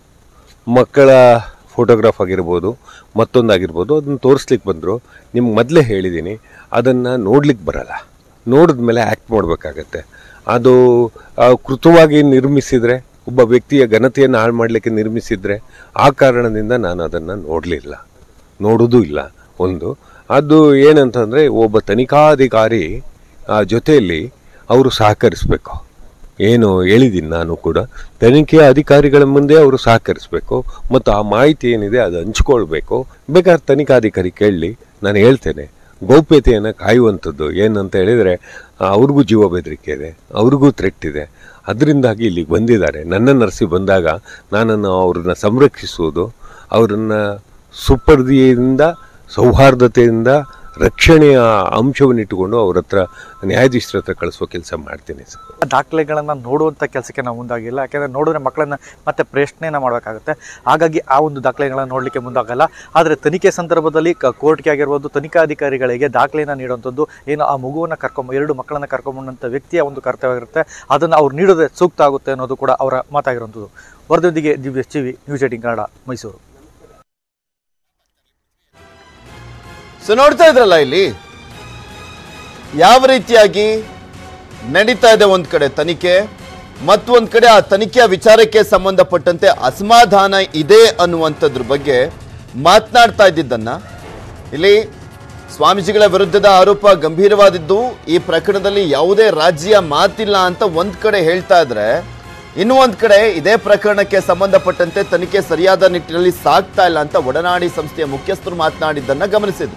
ಮಕ್ಕಳ ಫೋಟೋಗ್ರಾಫ್ ಆಗಿರ್ಬೋದು ಮತ್ತೊಂದಾಗಿರ್ಬೋದು ಅದನ್ನು ತೋರಿಸ್ಲಿಕ್ಕೆ ಬಂದರು ನಿಮ್ಗೆ ಮೊದಲೇ ಹೇಳಿದ್ದೀನಿ ಅದನ್ನು ನೋಡ್ಲಿಕ್ಕೆ ಬರಲ್ಲ ನೋಡಿದ ಮೇಲೆ ಆ್ಯಕ್ಟ್ ಮಾಡಬೇಕಾಗತ್ತೆ ಅದು ಆ, ಕೃತವಾಗಿ ನಿರ್ಮಿಸಿದರೆ ಒಬ್ಬ ವ್ಯಕ್ತಿಯ ಘನತೆಯನ್ನು ಹಾಳು ಮಾಡಲಿಕ್ಕೆ ನಿರ್ಮಿಸಿದರೆ ಆ ಕಾರಣದಿಂದ ನಾನು ಅದನ್ನು ನೋಡಲಿಲ್ಲ ನೋಡೋದೂ ಇಲ್ಲ ಒಂದು ಅದು ಏನಂತಂದರೆ ಒಬ್ಬ ತನಿಖಾಧಿಕಾರಿ ಆ, ಜೊತೆಯಲ್ಲಿ ಅವರು ಸಹಕರಿಸಬೇಕು ಏನು ಹೇಳಿದ್ದೀನಿ ನಾನು ಕೂಡ ತನಿಖೆ ಅಧಿಕಾರಿಗಳ ಮುಂದೆ ಅವರು ಸಹಕರಿಸಬೇಕು ಮತ್ತು ಆ ಮಾಹಿತಿ ಏನಿದೆ ಅದು ಹಂಚ್ಕೊಳ್ಬೇಕು ಬೇಕಾದ್ರೆ ತನಿಖಾಧಿಕಾರಿ ಕೇಳಲಿ ನಾನು ಹೇಳ್ತೇನೆ ಗೌಪ್ಯತೆಯನ್ನು ಕಾಯುವಂಥದ್ದು ಏನಂತ ಹೇಳಿದರೆ ಅವ್ರಿಗೂ ಜೀವ ಬೆದರಿಕೆ ಇದೆ ಅವ್ರಿಗೂ ಥ್ರೆಟ್ ಇದೆ ಅದರಿಂದಾಗಿ ಇಲ್ಲಿಗೆ ಬಂದಿದ್ದಾರೆ ನನ್ನ ನರ್ಸಿ ಬಂದಾಗ ನಾನನ್ನು ಅವ್ರನ್ನ ಸಂರಕ್ಷಿಸುವುದು ಅವರನ್ನು ಸುಪರ್ದಿಯಿಂದ ಸೌಹಾರ್ದತೆಯಿಂದ ರಕ್ಷಣೆಯ ಅಂಶವನ್ನು ಇಟ್ಟುಕೊಂಡು ಅವ್ರ ಹತ್ರ ನ್ಯಾಯಾಧೀಶರ ಹತ್ರ ಕಳಿಸೋ ಕೆಲಸ ಮಾಡ್ತೀನಿ ಸರ್ ಆ ದಾಖಲೆಗಳನ್ನು ನೋಡುವಂಥ ಕೆಲಸಕ್ಕೆ ನಾವು ಮುಂದಾಗಿಲ್ಲ ಯಾಕೆಂದರೆ ನೋಡಿದ್ರೆ ಮಕ್ಕಳನ್ನ ಮತ್ತೆ ಪ್ರಶ್ನೆಯನ್ನು ಮಾಡಬೇಕಾಗುತ್ತೆ ಹಾಗಾಗಿ ಆ ಒಂದು ದಾಖಲೆಗಳನ್ನು ನೋಡಲಿಕ್ಕೆ ಮುಂದಾಗಲ್ಲ ಆದರೆ ತನಿಖೆ ಸಂದರ್ಭದಲ್ಲಿ ಕ ಕೋರ್ಟ್ಗೆ ಆಗಿರ್ಬೋದು ತನಿಖಾಧಿಕಾರಿಗಳಿಗೆ ದಾಖಲೆಯನ್ನು ನೀಡುವಂಥದ್ದು ಏನು ಆ ಮಗುವನ್ನು ಕರ್ಕೊಂಬ ಎರಡು ಮಕ್ಕಳನ್ನು ಕರ್ಕೊಂಬಂದಂಥ ವ್ಯಕ್ತಿಯ ಒಂದು ಕರ್ತವ್ಯ ಇರುತ್ತೆ ಅದನ್ನು ಅವ್ರು ನೀಡೋದೇ ಸೂಕ್ತ ಆಗುತ್ತೆ ಅನ್ನೋದು ಕೂಡ ಅವರ ಮಾತಾಗಿರುವಂಥದ್ದು ವರದಿಯೊಂದಿಗೆ Divya S V news eighteen Kannada Mysuru so ನೋಡ್ತಾ ಇದ್ರಲ್ಲ ಇಲ್ಲಿ ಯಾವ ರೀತಿಯಾಗಿ ನಡೀತಾ ಇದೆ ಒಂದ್ ಕಡೆ ತನಿಖೆ ಮತ್ತೊಂದ್ ಕಡೆ ಆ ತನಿಖೆಯ ವಿಚಾರಕ್ಕೆ ಸಂಬಂಧಪಟ್ಟಂತೆ ಅಸಮಾಧಾನ ಇದೆ ಅನ್ನುವಂಥದ್ರ ಬಗ್ಗೆ ಮಾತನಾಡ್ತಾ ಇದ್ದಿದ್ದನ್ನ ಇಲ್ಲಿ ಸ್ವಾಮೀಜಿಗಳ ವಿರುದ್ಧದ ಆರೋಪ ಗಂಭೀರವಾದಿದ್ದು ಈ ಪ್ರಕರಣದಲ್ಲಿ ಯಾವುದೇ ರಾಜ್ಯ ಮಾತಿಲ್ಲ ಅಂತ ಒಂದ್ ಕಡೆ ಹೇಳ್ತಾ ಇದ್ರೆ ಇನ್ನು ಒಂದ್ ಕಡೆ ಇದೇ ಪ್ರಕರಣಕ್ಕೆ ಸಂಬಂಧಪಟ್ಟಂತೆ ತನಿಖೆ ಸರಿಯಾದ ನಿಟ್ಟಿನಲ್ಲಿ ಸಾಗ್ತಾ ಇಲ್ಲ ಅಂತ ಒಡನಾಡಿ ಸಂಸ್ಥೆಯ ಮುಖ್ಯಸ್ಥರು ಮಾತನಾಡಿದ್ದನ್ನ ಗಮನಿಸಿದ್ರು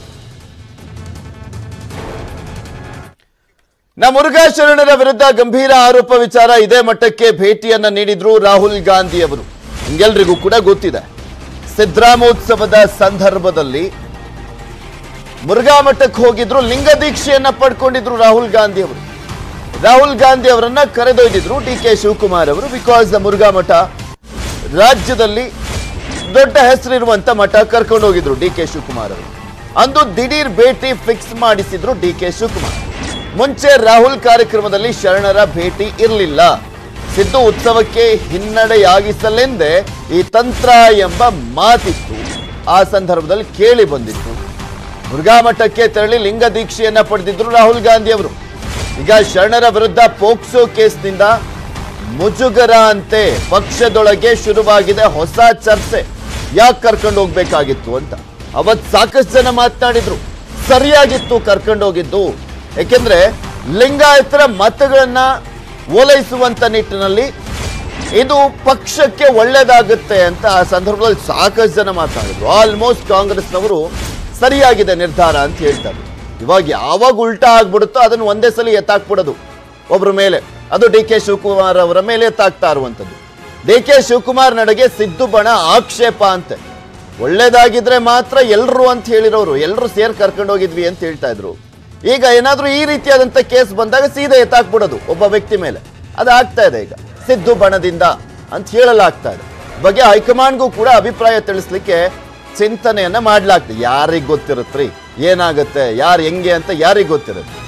ನಾ ಮುರುಘಾ ಶರಣರ ವಿರುದ್ಧ ಗಂಭೀರ ಆರೋಪ ವಿಚಾರ ಇದೇ ಮಟ್ಟಕ್ಕೆ ಭೇಟಿಯನ್ನ ನೀಡಿದ್ರು ರಾಹುಲ್ ಗಾಂಧಿ ಅವರು ನಿಮ್ಗೆಲ್ರಿಗೂ ಕೂಡ ಗೊತ್ತಿದೆ ಸಿದ್ದರಾಮೋತ್ಸವದ ಸಂದರ್ಭದಲ್ಲಿ ಮುರುಘಾ ಮಠಕ್ಕೆ ಹೋಗಿದ್ರು ಲಿಂಗ ದೀಕ್ಷೆಯನ್ನ ಪಡ್ಕೊಂಡಿದ್ರು ರಾಹುಲ್ ಗಾಂಧಿ ಅವರು ರಾಹುಲ್ ಗಾಂಧಿ ಅವರನ್ನ ಕರೆದೊಯ್ದಿದ್ರು ಡಿ ಕೆ ಶಿವಕುಮಾರ್ ಅವರು ಬಿಕಾಸ್ ಮುರುಘಾ ಮಠ ರಾಜ್ಯದಲ್ಲಿ ದೊಡ್ಡ ಹೆಸರಿರುವಂತ ಮಠ ಕರ್ಕೊಂಡು ಹೋಗಿದ್ರು ಡಿ ಕೆ ಶಿವಕುಮಾರ್ ಅವರು ಅಂದು ದಿಢೀರ್ ಭೇಟಿ ಫಿಕ್ಸ್ ಮಾಡಿಸಿದ್ರು ಡಿ ಕೆ ಶಿವಕುಮಾರ್ ಮುಂಚೆ ರಾಹುಲ್ ಕಾರ್ಯಕ್ರಮದಲ್ಲಿ ಶರಣರ ಭೇಟಿ ಇರಲಿಲ್ಲ ಸಿದ್ದು ಉತ್ಸವಕ್ಕೆ ಹಿನ್ನಡೆಯಾಗಿಸಲೆಂದೇ ಈ ತಂತ್ರ ಎಂಬ ಮಾತಿತ್ತು ಆ ಸಂದರ್ಭದಲ್ಲಿ ಕೇಳಿ ಬಂದಿತ್ತು ಮುರುಘಾ ಮಠಕ್ಕೆ ತೆರಳಿ ಲಿಂಗ ದೀಕ್ಷೆಯನ್ನ ಪಡೆದಿದ್ರು ರಾಹುಲ್ ಗಾಂಧಿ ಅವರು ಈಗ ಶರಣರ ವಿರುದ್ಧ ಪೋಕ್ಸೋ ಕೇಸ್ನಿಂದ ಮುಜುಗರ ಅಂತೆ ಪಕ್ಷದೊಳಗೆ ಶುರುವಾಗಿದೆ ಹೊಸ ಚರ್ಚೆ ಯಾಕೆ ಕರ್ಕೊಂಡು ಹೋಗ್ಬೇಕಾಗಿತ್ತು ಅಂತ ಅವತ್ ಸಾಕಷ್ಟು ಜನ ಮಾತನಾಡಿದ್ರು ಸರಿಯಾಗಿತ್ತು ಕರ್ಕೊಂಡೋಗಿದ್ದು ಯಾಕೆಂದ್ರೆ ಲಿಂಗಾಯತರ ಮತಗಳನ್ನ ಓಲೈಸುವಂತ ನಿಟ್ಟಿನಲ್ಲಿ ಇದು ಪಕ್ಷಕ್ಕೆ ಒಳ್ಳೇದಾಗುತ್ತೆ ಅಂತ ಆ ಸಂದರ್ಭದಲ್ಲಿ ಸಾಕಷ್ಟು ಜನ ಮಾತನಾಡಿದ್ರು ಆಲ್ಮೋಸ್ಟ್ ಕಾಂಗ್ರೆಸ್ನವರು ಸರಿಯಾಗಿದೆ ನಿರ್ಧಾರ ಅಂತ ಹೇಳ್ತಾರೆ ಇವಾಗ ಯಾವಾಗ ಉಲ್ಟಾ ಆಗ್ಬಿಡುತ್ತೋ ಅದನ್ನು ಒಂದೇ ಸಲ ಎತ್ತಾಕ್ಬಿಡೋದು ಒಬ್ರ ಮೇಲೆ ಅದು ಡಿ ಕೆ ಶಿವಕುಮಾರ್ ಅವರ ಮೇಲೆ ಎತ್ತಾಕ್ತಾ ಇರುವಂಥದ್ದು ಡಿ ಕೆ ಶಿವಕುಮಾರ್ ನಡೆಗೆ ಸಿದ್ದು ಬಣ ಆಕ್ಷೇಪ ಅಂತೆ ಒಳ್ಳೇದಾಗಿದ್ರೆ ಮಾತ್ರ ಎಲ್ರು ಅಂತ ಹೇಳಿರೋರು ಎಲ್ಲರೂ ಸೇರ್ ಕರ್ಕೊಂಡು ಹೋಗಿದ್ವಿ ಅಂತ ಹೇಳ್ತಾ ಇದ್ರು ಈಗ ಏನಾದ್ರೂ ಈ ರೀತಿಯಾದಂತ ಕೇಸ್ ಬಂದಾಗ ಸೀದಾ ಎತ್ತಾಕ್ಬಿಡೋದು ಒಬ್ಬ ವ್ಯಕ್ತಿ ಮೇಲೆ ಅದು ಆಗ್ತಾ ಇದೆ ಈಗ ಸಿದ್ದು ಬಣದಿಂದ ಅಂತ ಹೇಳಲಾಗ್ತಾ ಇದೆ ಈ ಬಗ್ಗೆ ಹೈಕಮಾಂಡ್ಗೂ ಕೂಡ ಅಭಿಪ್ರಾಯ ತಿಳಿಸ್ಲಿಕ್ಕೆ ಚಿಂತನೆಯನ್ನ ಮಾಡ್ಲಾಗ್ತದೆ ಯಾರಿಗ್ ಗೊತ್ತಿರುತ್ತ್ರಿ ಏನಾಗುತ್ತೆ ಯಾರು ಹೆಂಗೆ ಅಂತ ಯಾರಿಗ್ ಗೊತ್ತಿರುತ್ತೆ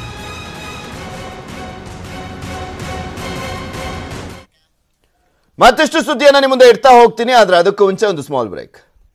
ಮತ್ತಷ್ಟು ಸುದ್ದಿಯನ್ನ ನಿಮ್ಮ ಮುಂದೆ ಇಡ್ತಾ ಹೋಗ್ತೀನಿ ಆದ್ರೆ ಅದಕ್ಕೂ ಮುಂಚೆ ಒಂದು ಸ್ಮಾಲ್ ಬ್ರೇಕ್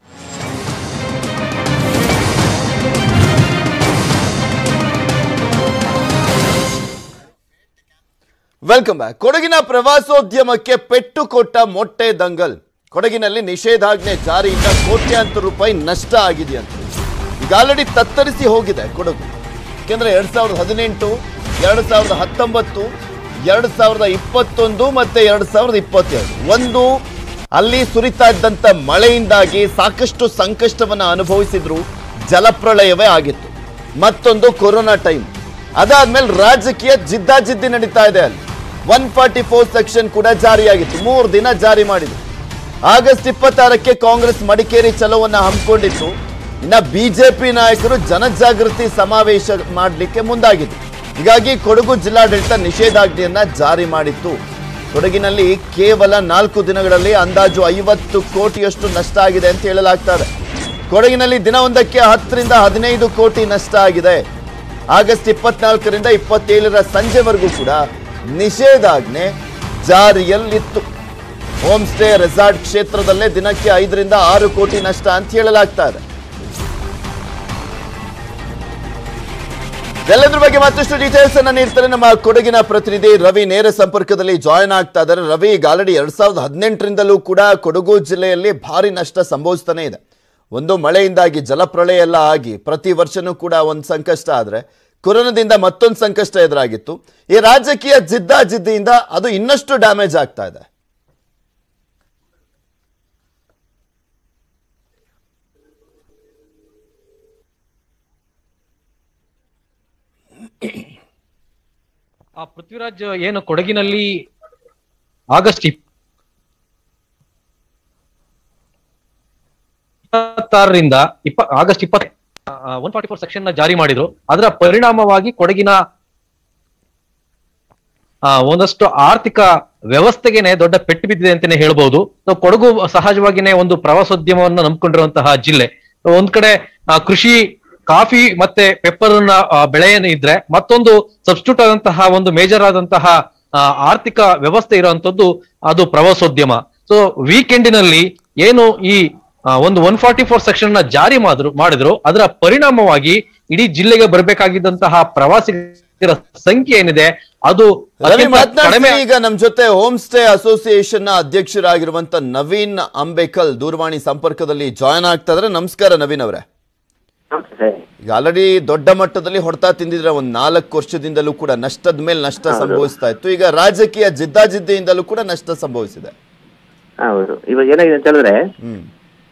ವೆಲ್ಕಮ್ ಬ್ಯಾಕ್ ಕೊಡಗಿನ ಪ್ರವಾಸೋದ್ಯಮಕ್ಕೆ ಪೆಟ್ಟು ಕೊಟ್ಟ ಮೊಟ್ಟೆ ದಂಗಲ್ ಕೊಡಗಿನಲ್ಲಿ ನಿಷೇಧಾಜ್ಞೆ ಜಾರಿಯಿಂದ ಕೋಟ್ಯಾಂತರ ರೂಪಾಯಿ ನಷ್ಟ ಆಗಿದೆ ಅಂತ ಈಗ ಆಲ್ರೆಡಿ ತತ್ತರಿಸಿ ಹೋಗಿದೆ ಕೊಡಗು ಯಾಕೆಂದ್ರೆ ಎರಡ್ ಸಾವಿರದ ಹದಿನೆಂಟು ಎರಡ್ ಸಾವಿರದ ಹತ್ತೊಂಬತ್ತು ಎರಡ್ ಸಾವಿರದ ಇಪ್ಪತ್ತೊಂದು ಮತ್ತೆ ಎರಡ್ ಸಾವಿರದ ಇಪ್ಪತ್ತೆರಡು ಒಂದು ಅಲ್ಲಿ ಸುರಿತಾ ಇದ್ದಂತ ಮಳೆಯಿಂದಾಗಿ ಸಾಕಷ್ಟು ಸಂಕಷ್ಟವನ್ನ ಅನುಭವಿಸಿದ್ರು ಜಲಪ್ರಳಯವೇ ಆಗಿತ್ತು ಮತ್ತೊಂದು ಕೊರೋನಾ ಟೈಮ್ ಅದಾದ್ಮೇಲೆ ರಾಜಕೀಯ ಜಿದ್ದಾಜಿದ್ದಿ ನಡೀತಾ ಇದೆ ಅಲ್ಲಿ ಒನ್ ಫಾರ್ಟಿ ಫೋರ್ ಸೆಕ್ಷನ್ ಕೂಡ ಜಾರಿಯಾಗಿತ್ತು ಮೂರು ದಿನ ಜಾರಿ ಮಾಡಿದ್ರು ಆಗಸ್ಟ್ ಇಪ್ಪತ್ತಾರಕ್ಕೆ ಕಾಂಗ್ರೆಸ್ ಮಡಿಕೇರಿ ಚಲೋವನ್ನ ಹಮ್ಮಿಕೊಂಡಿತ್ತು ಇನ್ನ ಬಿಜೆಪಿ ನಾಯಕರು ಜನಜಾಗೃತಿ ಸಮಾವೇಶ ಮಾಡಲಿಕ್ಕೆ ಮುಂದಾಗಿತ್ತು ಹೀಗಾಗಿ ಕೊಡಗು ಜಿಲ್ಲಾಡಳಿತ ನಿಷೇಧಾಜ್ಞೆಯನ್ನ ಜಾರಿ ಮಾಡಿತ್ತು ಕೊಡಗಿನಲ್ಲಿ ಕೇವಲ ನಾಲ್ಕು ದಿನಗಳಲ್ಲಿ ಅಂದಾಜು ಐವತ್ತು ಕೋಟಿಯಷ್ಟು ನಷ್ಟ ಆಗಿದೆ ಅಂತ ಹೇಳಲಾಗ್ತಾರೆ ಕೊಡಗಿನಲ್ಲಿ ದಿನವೊಂದಕ್ಕೆ ಹತ್ತರಿಂದ ಹದಿನೈದು ಕೋಟಿ ನಷ್ಟ ಆಗಿದೆ ಆಗಸ್ಟ್ ಇಪ್ಪತ್ನಾಲ್ಕರಿಂದ ಇಪ್ಪತ್ತೇಳರ ಸಂಜೆವರೆಗೂ ಕೂಡ ನಿಷೇಧಾಜ್ಞೆ ಜಾರಿಯಲ್ಲಿತ್ತು ಹೋಮ್ ಸ್ಟೇ ರೆಸಾರ್ಟ್ ಕ್ಷೇತ್ರದಲ್ಲೇ ದಿನಕ್ಕೆ ಐದರಿಂದ ಆರು ಕೋಟಿ ನಷ್ಟ ಅಂತ ಹೇಳಲಾಗ್ತಾ ಇದೆ ಎಲ್ಲದ್ರ ಬಗ್ಗೆ ಮತ್ತಷ್ಟು ಡೀಟೇಲ್ಸ್ ಅನ್ನ ನೀಡ್ತಾರೆ ನಮ್ಮ ಕೊಡಗಿನ ಪ್ರತಿನಿಧಿ ರವಿ ನೇರ ಸಂಪರ್ಕದಲ್ಲಿ ಜಾಯಿನ್ ಆಗ್ತಾ ಇದ್ದಾರೆ ರವಿ ಈಗ ಆಲ್ರೆಡಿ ಎರಡ್ ಸಾವಿರದ ಹದಿನೆಂಟರಿಂದಲೂ ಕೂಡ ಕೊಡಗು ಜಿಲ್ಲೆಯಲ್ಲಿ ಭಾರಿ ನಷ್ಟ ಸಂಭವಿಸ್ತಾನೆ ಇದೆ ಒಂದು ಮಳೆಯಿಂದಾಗಿ ಜಲಪ್ರಳಯ ಎಲ್ಲ ಆಗಿ ಪ್ರತಿ ವರ್ಷನೂ ಕೂಡ ಒಂದು ಸಂಕಷ್ಟ ಆದ್ರೆ ಕೊರೋನಾದಿಂದ ಮತ್ತೊಂದು ಸಂಕಷ್ಟ ಎದುರಾಗಿತ್ತು ಈ ರಾಜಕೀಯ ಜಿದ್ದಾಜಿದ್ದಿಯಿಂದ ಅದು ಇನ್ನಷ್ಟು ಡ್ಯಾಮೇಜ್ ಆಗ್ತಾ ಇದೆ ಆ ಪೃಥ್ವಿರಾಜ್ ಏನು ಕೊಡಗಿನಲ್ಲಿ ಆಗಸ್ಟ್ ಇಪ್ಪತ್ತಾರರಿಂದ ಇಪ್ಪ ಆಗಸ್ಟ್ ಇಪ್ಪತ್ ಒನ್ ಫಾರ್ಟಿ ಫೋರ್ ಸೆಕ್ಷನ್ ನ ಜಾರಿ ಮಾಡಿದ್ರು ಅದರ ಪರಿಣಾಮವಾಗಿ ಕೊಡಗಿನ ಆ, ಒಂದಷ್ಟು ಆರ್ಥಿಕ ವ್ಯವಸ್ಥೆಗೆನೆ ದೊಡ್ಡ ಪೆಟ್ಟು ಬಿದ್ದಿದೆ ಅಂತಾನೆ ಹೇಳ್ಬಹುದು So, ಕೊಡಗು ಸಹಜವಾಗಿನೇ ಒಂದು ಪ್ರವಾಸೋದ್ಯಮವನ್ನು ನಂಬ್ಕೊಂಡಿರುವಂತಹ ಜಿಲ್ಲೆ So, ಒಂದ್ ಕಡೆ ಆ, ಕೃಷಿ ಕಾಫಿ ಮತ್ತೆ ಪೆಪ್ಪರ್ ನ ಆ, ಬೆಳೆಯನ್ನು ಇದ್ರೆ ಮತ್ತೊಂದು ಸಬ್ಸ್ಟಿಟ್ಯೂಟ್ ಆದಂತಹ ಒಂದು ಮೇಜರ್ ಆದಂತಹ ಆ, ಆರ್ಥಿಕ ವ್ಯವಸ್ಥೆ ಇರುವಂತದ್ದು ಅದು ಪ್ರವಾಸೋದ್ಯಮ ಸೊ ವೀಕೆಂಡಿನಲ್ಲಿ ಏನು ಈ ಆ, ಒಂದು ಒನ್ ಫಾರ್ಟಿ ಫೋರ್ ಸೆಕ್ಷನ್ ನ ಜಾರಿ ಮಾಡಿದ್ರು ಮಾಡಿದ್ರು ಅದರ ಪರಿಣಾಮವಾಗಿ ಇಡೀ ಜಿಲ್ಲೆಗೆ ಬರಬೇಕಾಗಿದ್ದಂತಹ ಪ್ರವಾಸಿಗರ ಸಂಖ್ಯೆ ಏನಿದೆ ಅದು ರವಿ ಅತ್ಯಂತ ಮಾತನಾಡ್ತೀನಿ ಕಡಿಮೆ ಈಗ ನಮ್ಮ ಜೊತೆ ಹೋಮ್ ಸ್ಟೇ ಅಸೋಸಿಯೇಷನ್ ನ ಅಧ್ಯಕ್ಷರಾಗಿರುವಂತ ನವೀನ್ ಅಂಬೇಕಲ್ ದೂರವಾಣಿ ಸಂಪರ್ಕದಲ್ಲಿ ಜಾಯ್ನ್ ಆಗ್ತಾ ಇದ್ರೆ ನಮಸ್ಕಾರ ನವೀನ್ ಅವರೇ ಈಗ ಆಲ್ರೆಡಿ ದೊಡ್ಡ ಮಟ್ಟದಲ್ಲಿ ಹೊಡೆತ ತಿಂದಿದ್ರೆ ಒಂದ್ ನಾಲ್ಕು ವರ್ಷದಿಂದಲೂ ಕೂಡ ನಷ್ಟದ ಮೇಲೆ ನಷ್ಟ ಸಂಭವಿಸ್ತಾ ಇತ್ತು ಈಗ ರಾಜಕೀಯ ಜಿದ್ದಾಜಿದ್ದಿಯಿಂದಲೂ ಕೂಡ ನಷ್ಟ ಸಂಭವಿಸಿದೆ ಹೌದು ಇವಾಗ ಏನಾಗಿದೆ ಅಂತ ಹೇಳಿದ್ರೆ ಹ್ಮ್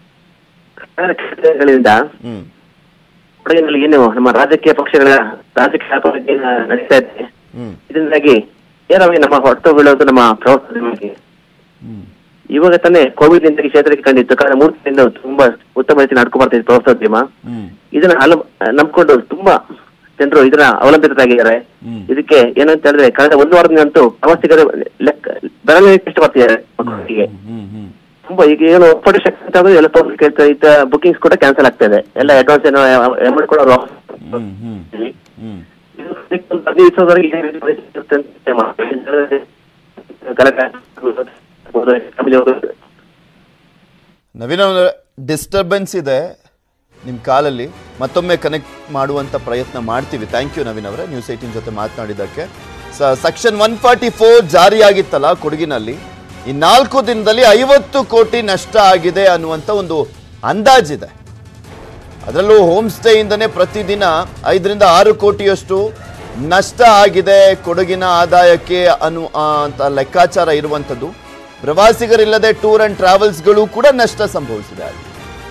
ಗಳಿಂದ ಹ್ಮ್ ಕೊಡಗಿನಲ್ಲಿ ಏನು ನಮ್ಮ ರಾಜಕೀಯ ಪಕ್ಷಗಳ ರಾಜಕೀಯ ಅಭಿವೃದ್ಧಿ ನಡೀತಾ ಇದೆ ಹ್ಮ್ ಇದರಿಂದಾಗಿ ಏನಾಗಿ ನಮ್ಮ ಹೊರತು ಬೀಳೋದು ನಮ್ಮ ಪ್ರವಾಸೋದ್ಯಮಕ್ಕೆ ಇವಾಗ ತಾನೇ ಕೋವಿಡ್ ನಿಂದ ಕ್ಷೇತ್ರಕ್ಕೆ ಕಂಡಿತ್ತು ಕಳೆದ ಮೂರು ತಿಂಗಳಿಂದ ತುಂಬಾ ಉತ್ತಮ ರೀತಿ ನಡ್ಕೊಂಡು ಬರ್ತಿದೆ ಪ್ರವಾಸೋದ್ಯಮ ಹ್ಮ್ ಇದನ್ನ ಹಲ ನಂಬ್ಕೊಂಡು ತುಂಬಾ ಜನರು ಇದನ್ನ ಅವಲಂಬಿತರಾಗಿದ್ದಾರೆ ಹ್ಮ್. ಇದಕ್ಕೆ ಏನಂತ ಹೇಳಿದ್ರೆ ಕಳೆದ ಒಂದು ವಾರದಿಂದಂತೂ ಪ್ರವಾಸಿಗರು ಲೆಕ್ಕ ಬೆರಳಿಗೆ ಎಷ್ಟು ಬರ್ತಿದ್ದಾರೆ ಮಕ್ಕಳಿಗೆ ಹ್ಮ್ ಹ್ಮ್ ತುಂಬಾ ಈಗ ಏನು ಒಪ್ಪಡಿ ಶಕ್ತಿ ಅಂತ ಆಗೋದು ಎಲ್ಲ ತೋರಿಸ್ ಕೇಳ್ತಾ ಇದ್ದ ಬುಕಿಂಗ್ಸ್ ಕೂಡ ಕ್ಯಾನ್ಸಲ್ ಆಗ್ತಾ ಇದೆ ಎಲ್ಲ ಅಡ್ವಾನ್ಸ್ ಏನೋ ಅಮೌಂಟ್ ಕೂಡ ಅವ್ರು ಹ್ಮ್ ಹ್ಮ್ ಹ್ಮ್ ಇದು ಒಂದು ಹದಿನೈದು ದಿವಸದವರೆಗೆ ಇದೇ ರೀತಿ ಪರಿಸ್ಥಿತಿ ಇರುತ್ತೆ ಅಂತ ಮಾಡ್ತಾರೆ. ಗಲಾಟೆ ಆಗ್ಬೋದು, family ಹೋಗೋದು. ನವೀನ ಡಿಸ್ಟರ್ಬೆನ್ಸ್ ಇದೆ ನಿಮ್ಮ ಕಾಲಲ್ಲಿ ಮತ್ತೊಮ್ಮೆ ಕನೆಕ್ಟ್ ಮಾಡುವಂತ ಪ್ರಯತ್ನ ಮಾಡ್ತೀವಿ ಥ್ಯಾಂಕ್ ಯು ನವೀನ್ ಅವರೇ ನ್ಯೂಸ್ ಏಟಿನ್ ಜೊತೆ ಮಾತನಾಡಿದ್ದಕ್ಕೆ ಸೆಕ್ಷನ್ ಒನ್ ಫಾರ್ಟಿ ಫೋರ್ ಜಾರಿಯಾಗಿತ್ತಲ್ಲ ಕೊಡಗಿನಲ್ಲಿ ಈ ನಾಲ್ಕು ದಿನದಲ್ಲಿ ಐವತ್ತು ಕೋಟಿ ನಷ್ಟ ಆಗಿದೆ ಅನ್ನುವಂಥ ಒಂದು ಅಂದಾಜಿದೆ ಅದರಲ್ಲೂ ಹೋಮ್ ಸ್ಟೇಯಿಂದನೇ ಪ್ರತಿದಿನ ಐದರಿಂದ ಆರು ಕೋಟಿಯಷ್ಟು ನಷ್ಟ ಆಗಿದೆ ಕೊಡಗಿನ ಆದಾಯಕ್ಕೆ ಅನು ಆ, ಅಂತ ಲೆಕ್ಕಾಚಾರ ಇರುವಂಥದ್ದು ಪ್ರವಾಸಿಗರಿಲ್ಲದೆ ಟೂರ್ ಅಂಡ್ ಟ್ರಾವೆಲ್ಸ್ಗಳು ಕೂಡ ನಷ್ಟ ಸಂಭವಿಸಿದೆ ಅಲ್ಲಿ.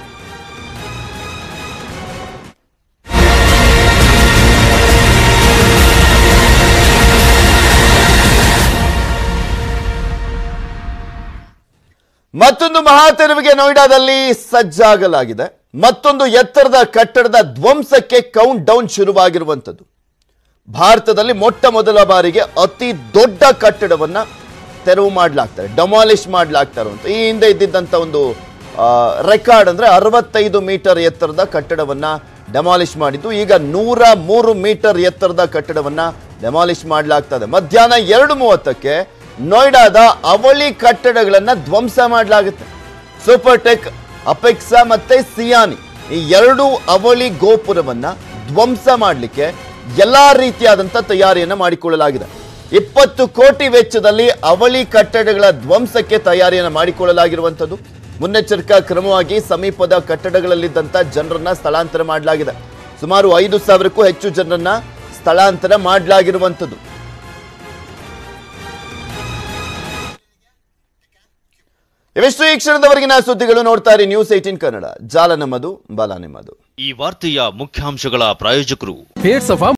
ಮತ್ತೊಂದು ಮಹಾ ತೆರವಿಗೆ ನೋಯ್ಡಾದಲ್ಲಿ ಸಜ್ಜಾಗಲಾಗಿದೆ ಮತ್ತೊಂದು ಎತ್ತರದ ಕಟ್ಟಡದ ಧ್ವಂಸಕ್ಕೆ ಕೌಂಟ್ ಡೌನ್ ಶುರುವಾಗಿರುವಂಥದ್ದು ಭಾರತದಲ್ಲಿ ಮೊಟ್ಟ ಮೊದಲ ಬಾರಿಗೆ ಅತಿ ದೊಡ್ಡ ಕಟ್ಟಡವನ್ನ ತೆರವು ಮಾಡಲಾಗ್ತಾರೆ ಡೆಮಾಲಿಷ್ ಮಾಡಲಾಗ್ತಾರೆ ಅಂತ ಈ ಹಿಂದೆ ಇದ್ದಿದ್ದಂಥ ಒಂದು ರೆಕಾರ್ಡ್ ಅಂದ್ರೆ ಅರವತ್ತೈದು ಮೀಟರ್ ಎತ್ತರದ ಕಟ್ಟಡವನ್ನ ಡೆಮಾಲಿಷ್ ಮಾಡಿದ್ದು ಈಗ ನೂರ ಮೂರು ಮೀಟರ್ ಎತ್ತರದ ಕಟ್ಟಡವನ್ನ ಡೆಮಾಲಿಷ್ ಮಾಡಲಾಗ್ತದೆ ಮಧ್ಯಾಹ್ನ ಎರಡು ಮೂವತ್ತಕ್ಕೆ ನೋಯ್ಡಾದ ಅವಳಿ ಕಟ್ಟಡಗಳನ್ನ ಧ್ವಂಸ ಮಾಡಲಾಗುತ್ತೆ ಸೂಪರ್ ಟೆಕ್ ಅಪೆಕ್ಸಾ ಮತ್ತೆ ಸಿಯಾನಿ ಈ ಎರಡು ಅವಳಿ ಗೋಪುರವನ್ನ ಧ್ವಂಸ ಮಾಡಲಿಕ್ಕೆ ಎಲ್ಲಾ ರೀತಿಯಾದಂತ ತಯಾರಿಯನ್ನ ಮಾಡಿಕೊಳ್ಳಲಾಗಿದೆ ಇಪ್ಪತ್ತು ಕೋಟಿ ವೆಚ್ಚದಲ್ಲಿ ಅವಳಿ ಕಟ್ಟಡಗಳ ಧ್ವಂಸಕ್ಕೆ ತಯಾರಿಯನ್ನ ಮಾಡಿಕೊಳ್ಳಲಾಗಿರುವಂಥದ್ದು ಮುನ್ನೆಚ್ಚರಿಕಾ ಕ್ರಮವಾಗಿ ಸಮೀಪದ ಕಟ್ಟಡಗಳಲ್ಲಿದ್ದಂಥ ಜನರನ್ನ ಸ್ಥಳಾಂತರ ಮಾಡಲಾಗಿದೆ ಸುಮಾರು ಐದು ಸಾವಿರಕ್ಕೂ ಹೆಚ್ಚು ಜನರನ್ನ ಸ್ಥಳಾಂತರ ಮಾಡಲಾಗಿರುವಂಥದ್ದು ಇವಿಷ್ಟು ಈ ಕ್ಷಣದವರೆಗಿನ ಸುದ್ದಿಗಳು ನೋಡ್ತಾ ಇರಿ ನ್ಯೂಸ್ ಏಟೀನ್ ಕನ್ನಡ ಜಾಲ ನಮ್ಮದು ಬಲ ನಿಮ್ಮದು ಈ ವಾರ್ತೆಯ ಮುಖ್ಯಾಂಶಗಳ ಪ್ರಾಯೋಜಕರು ಹೇರ್ ಸಫಾ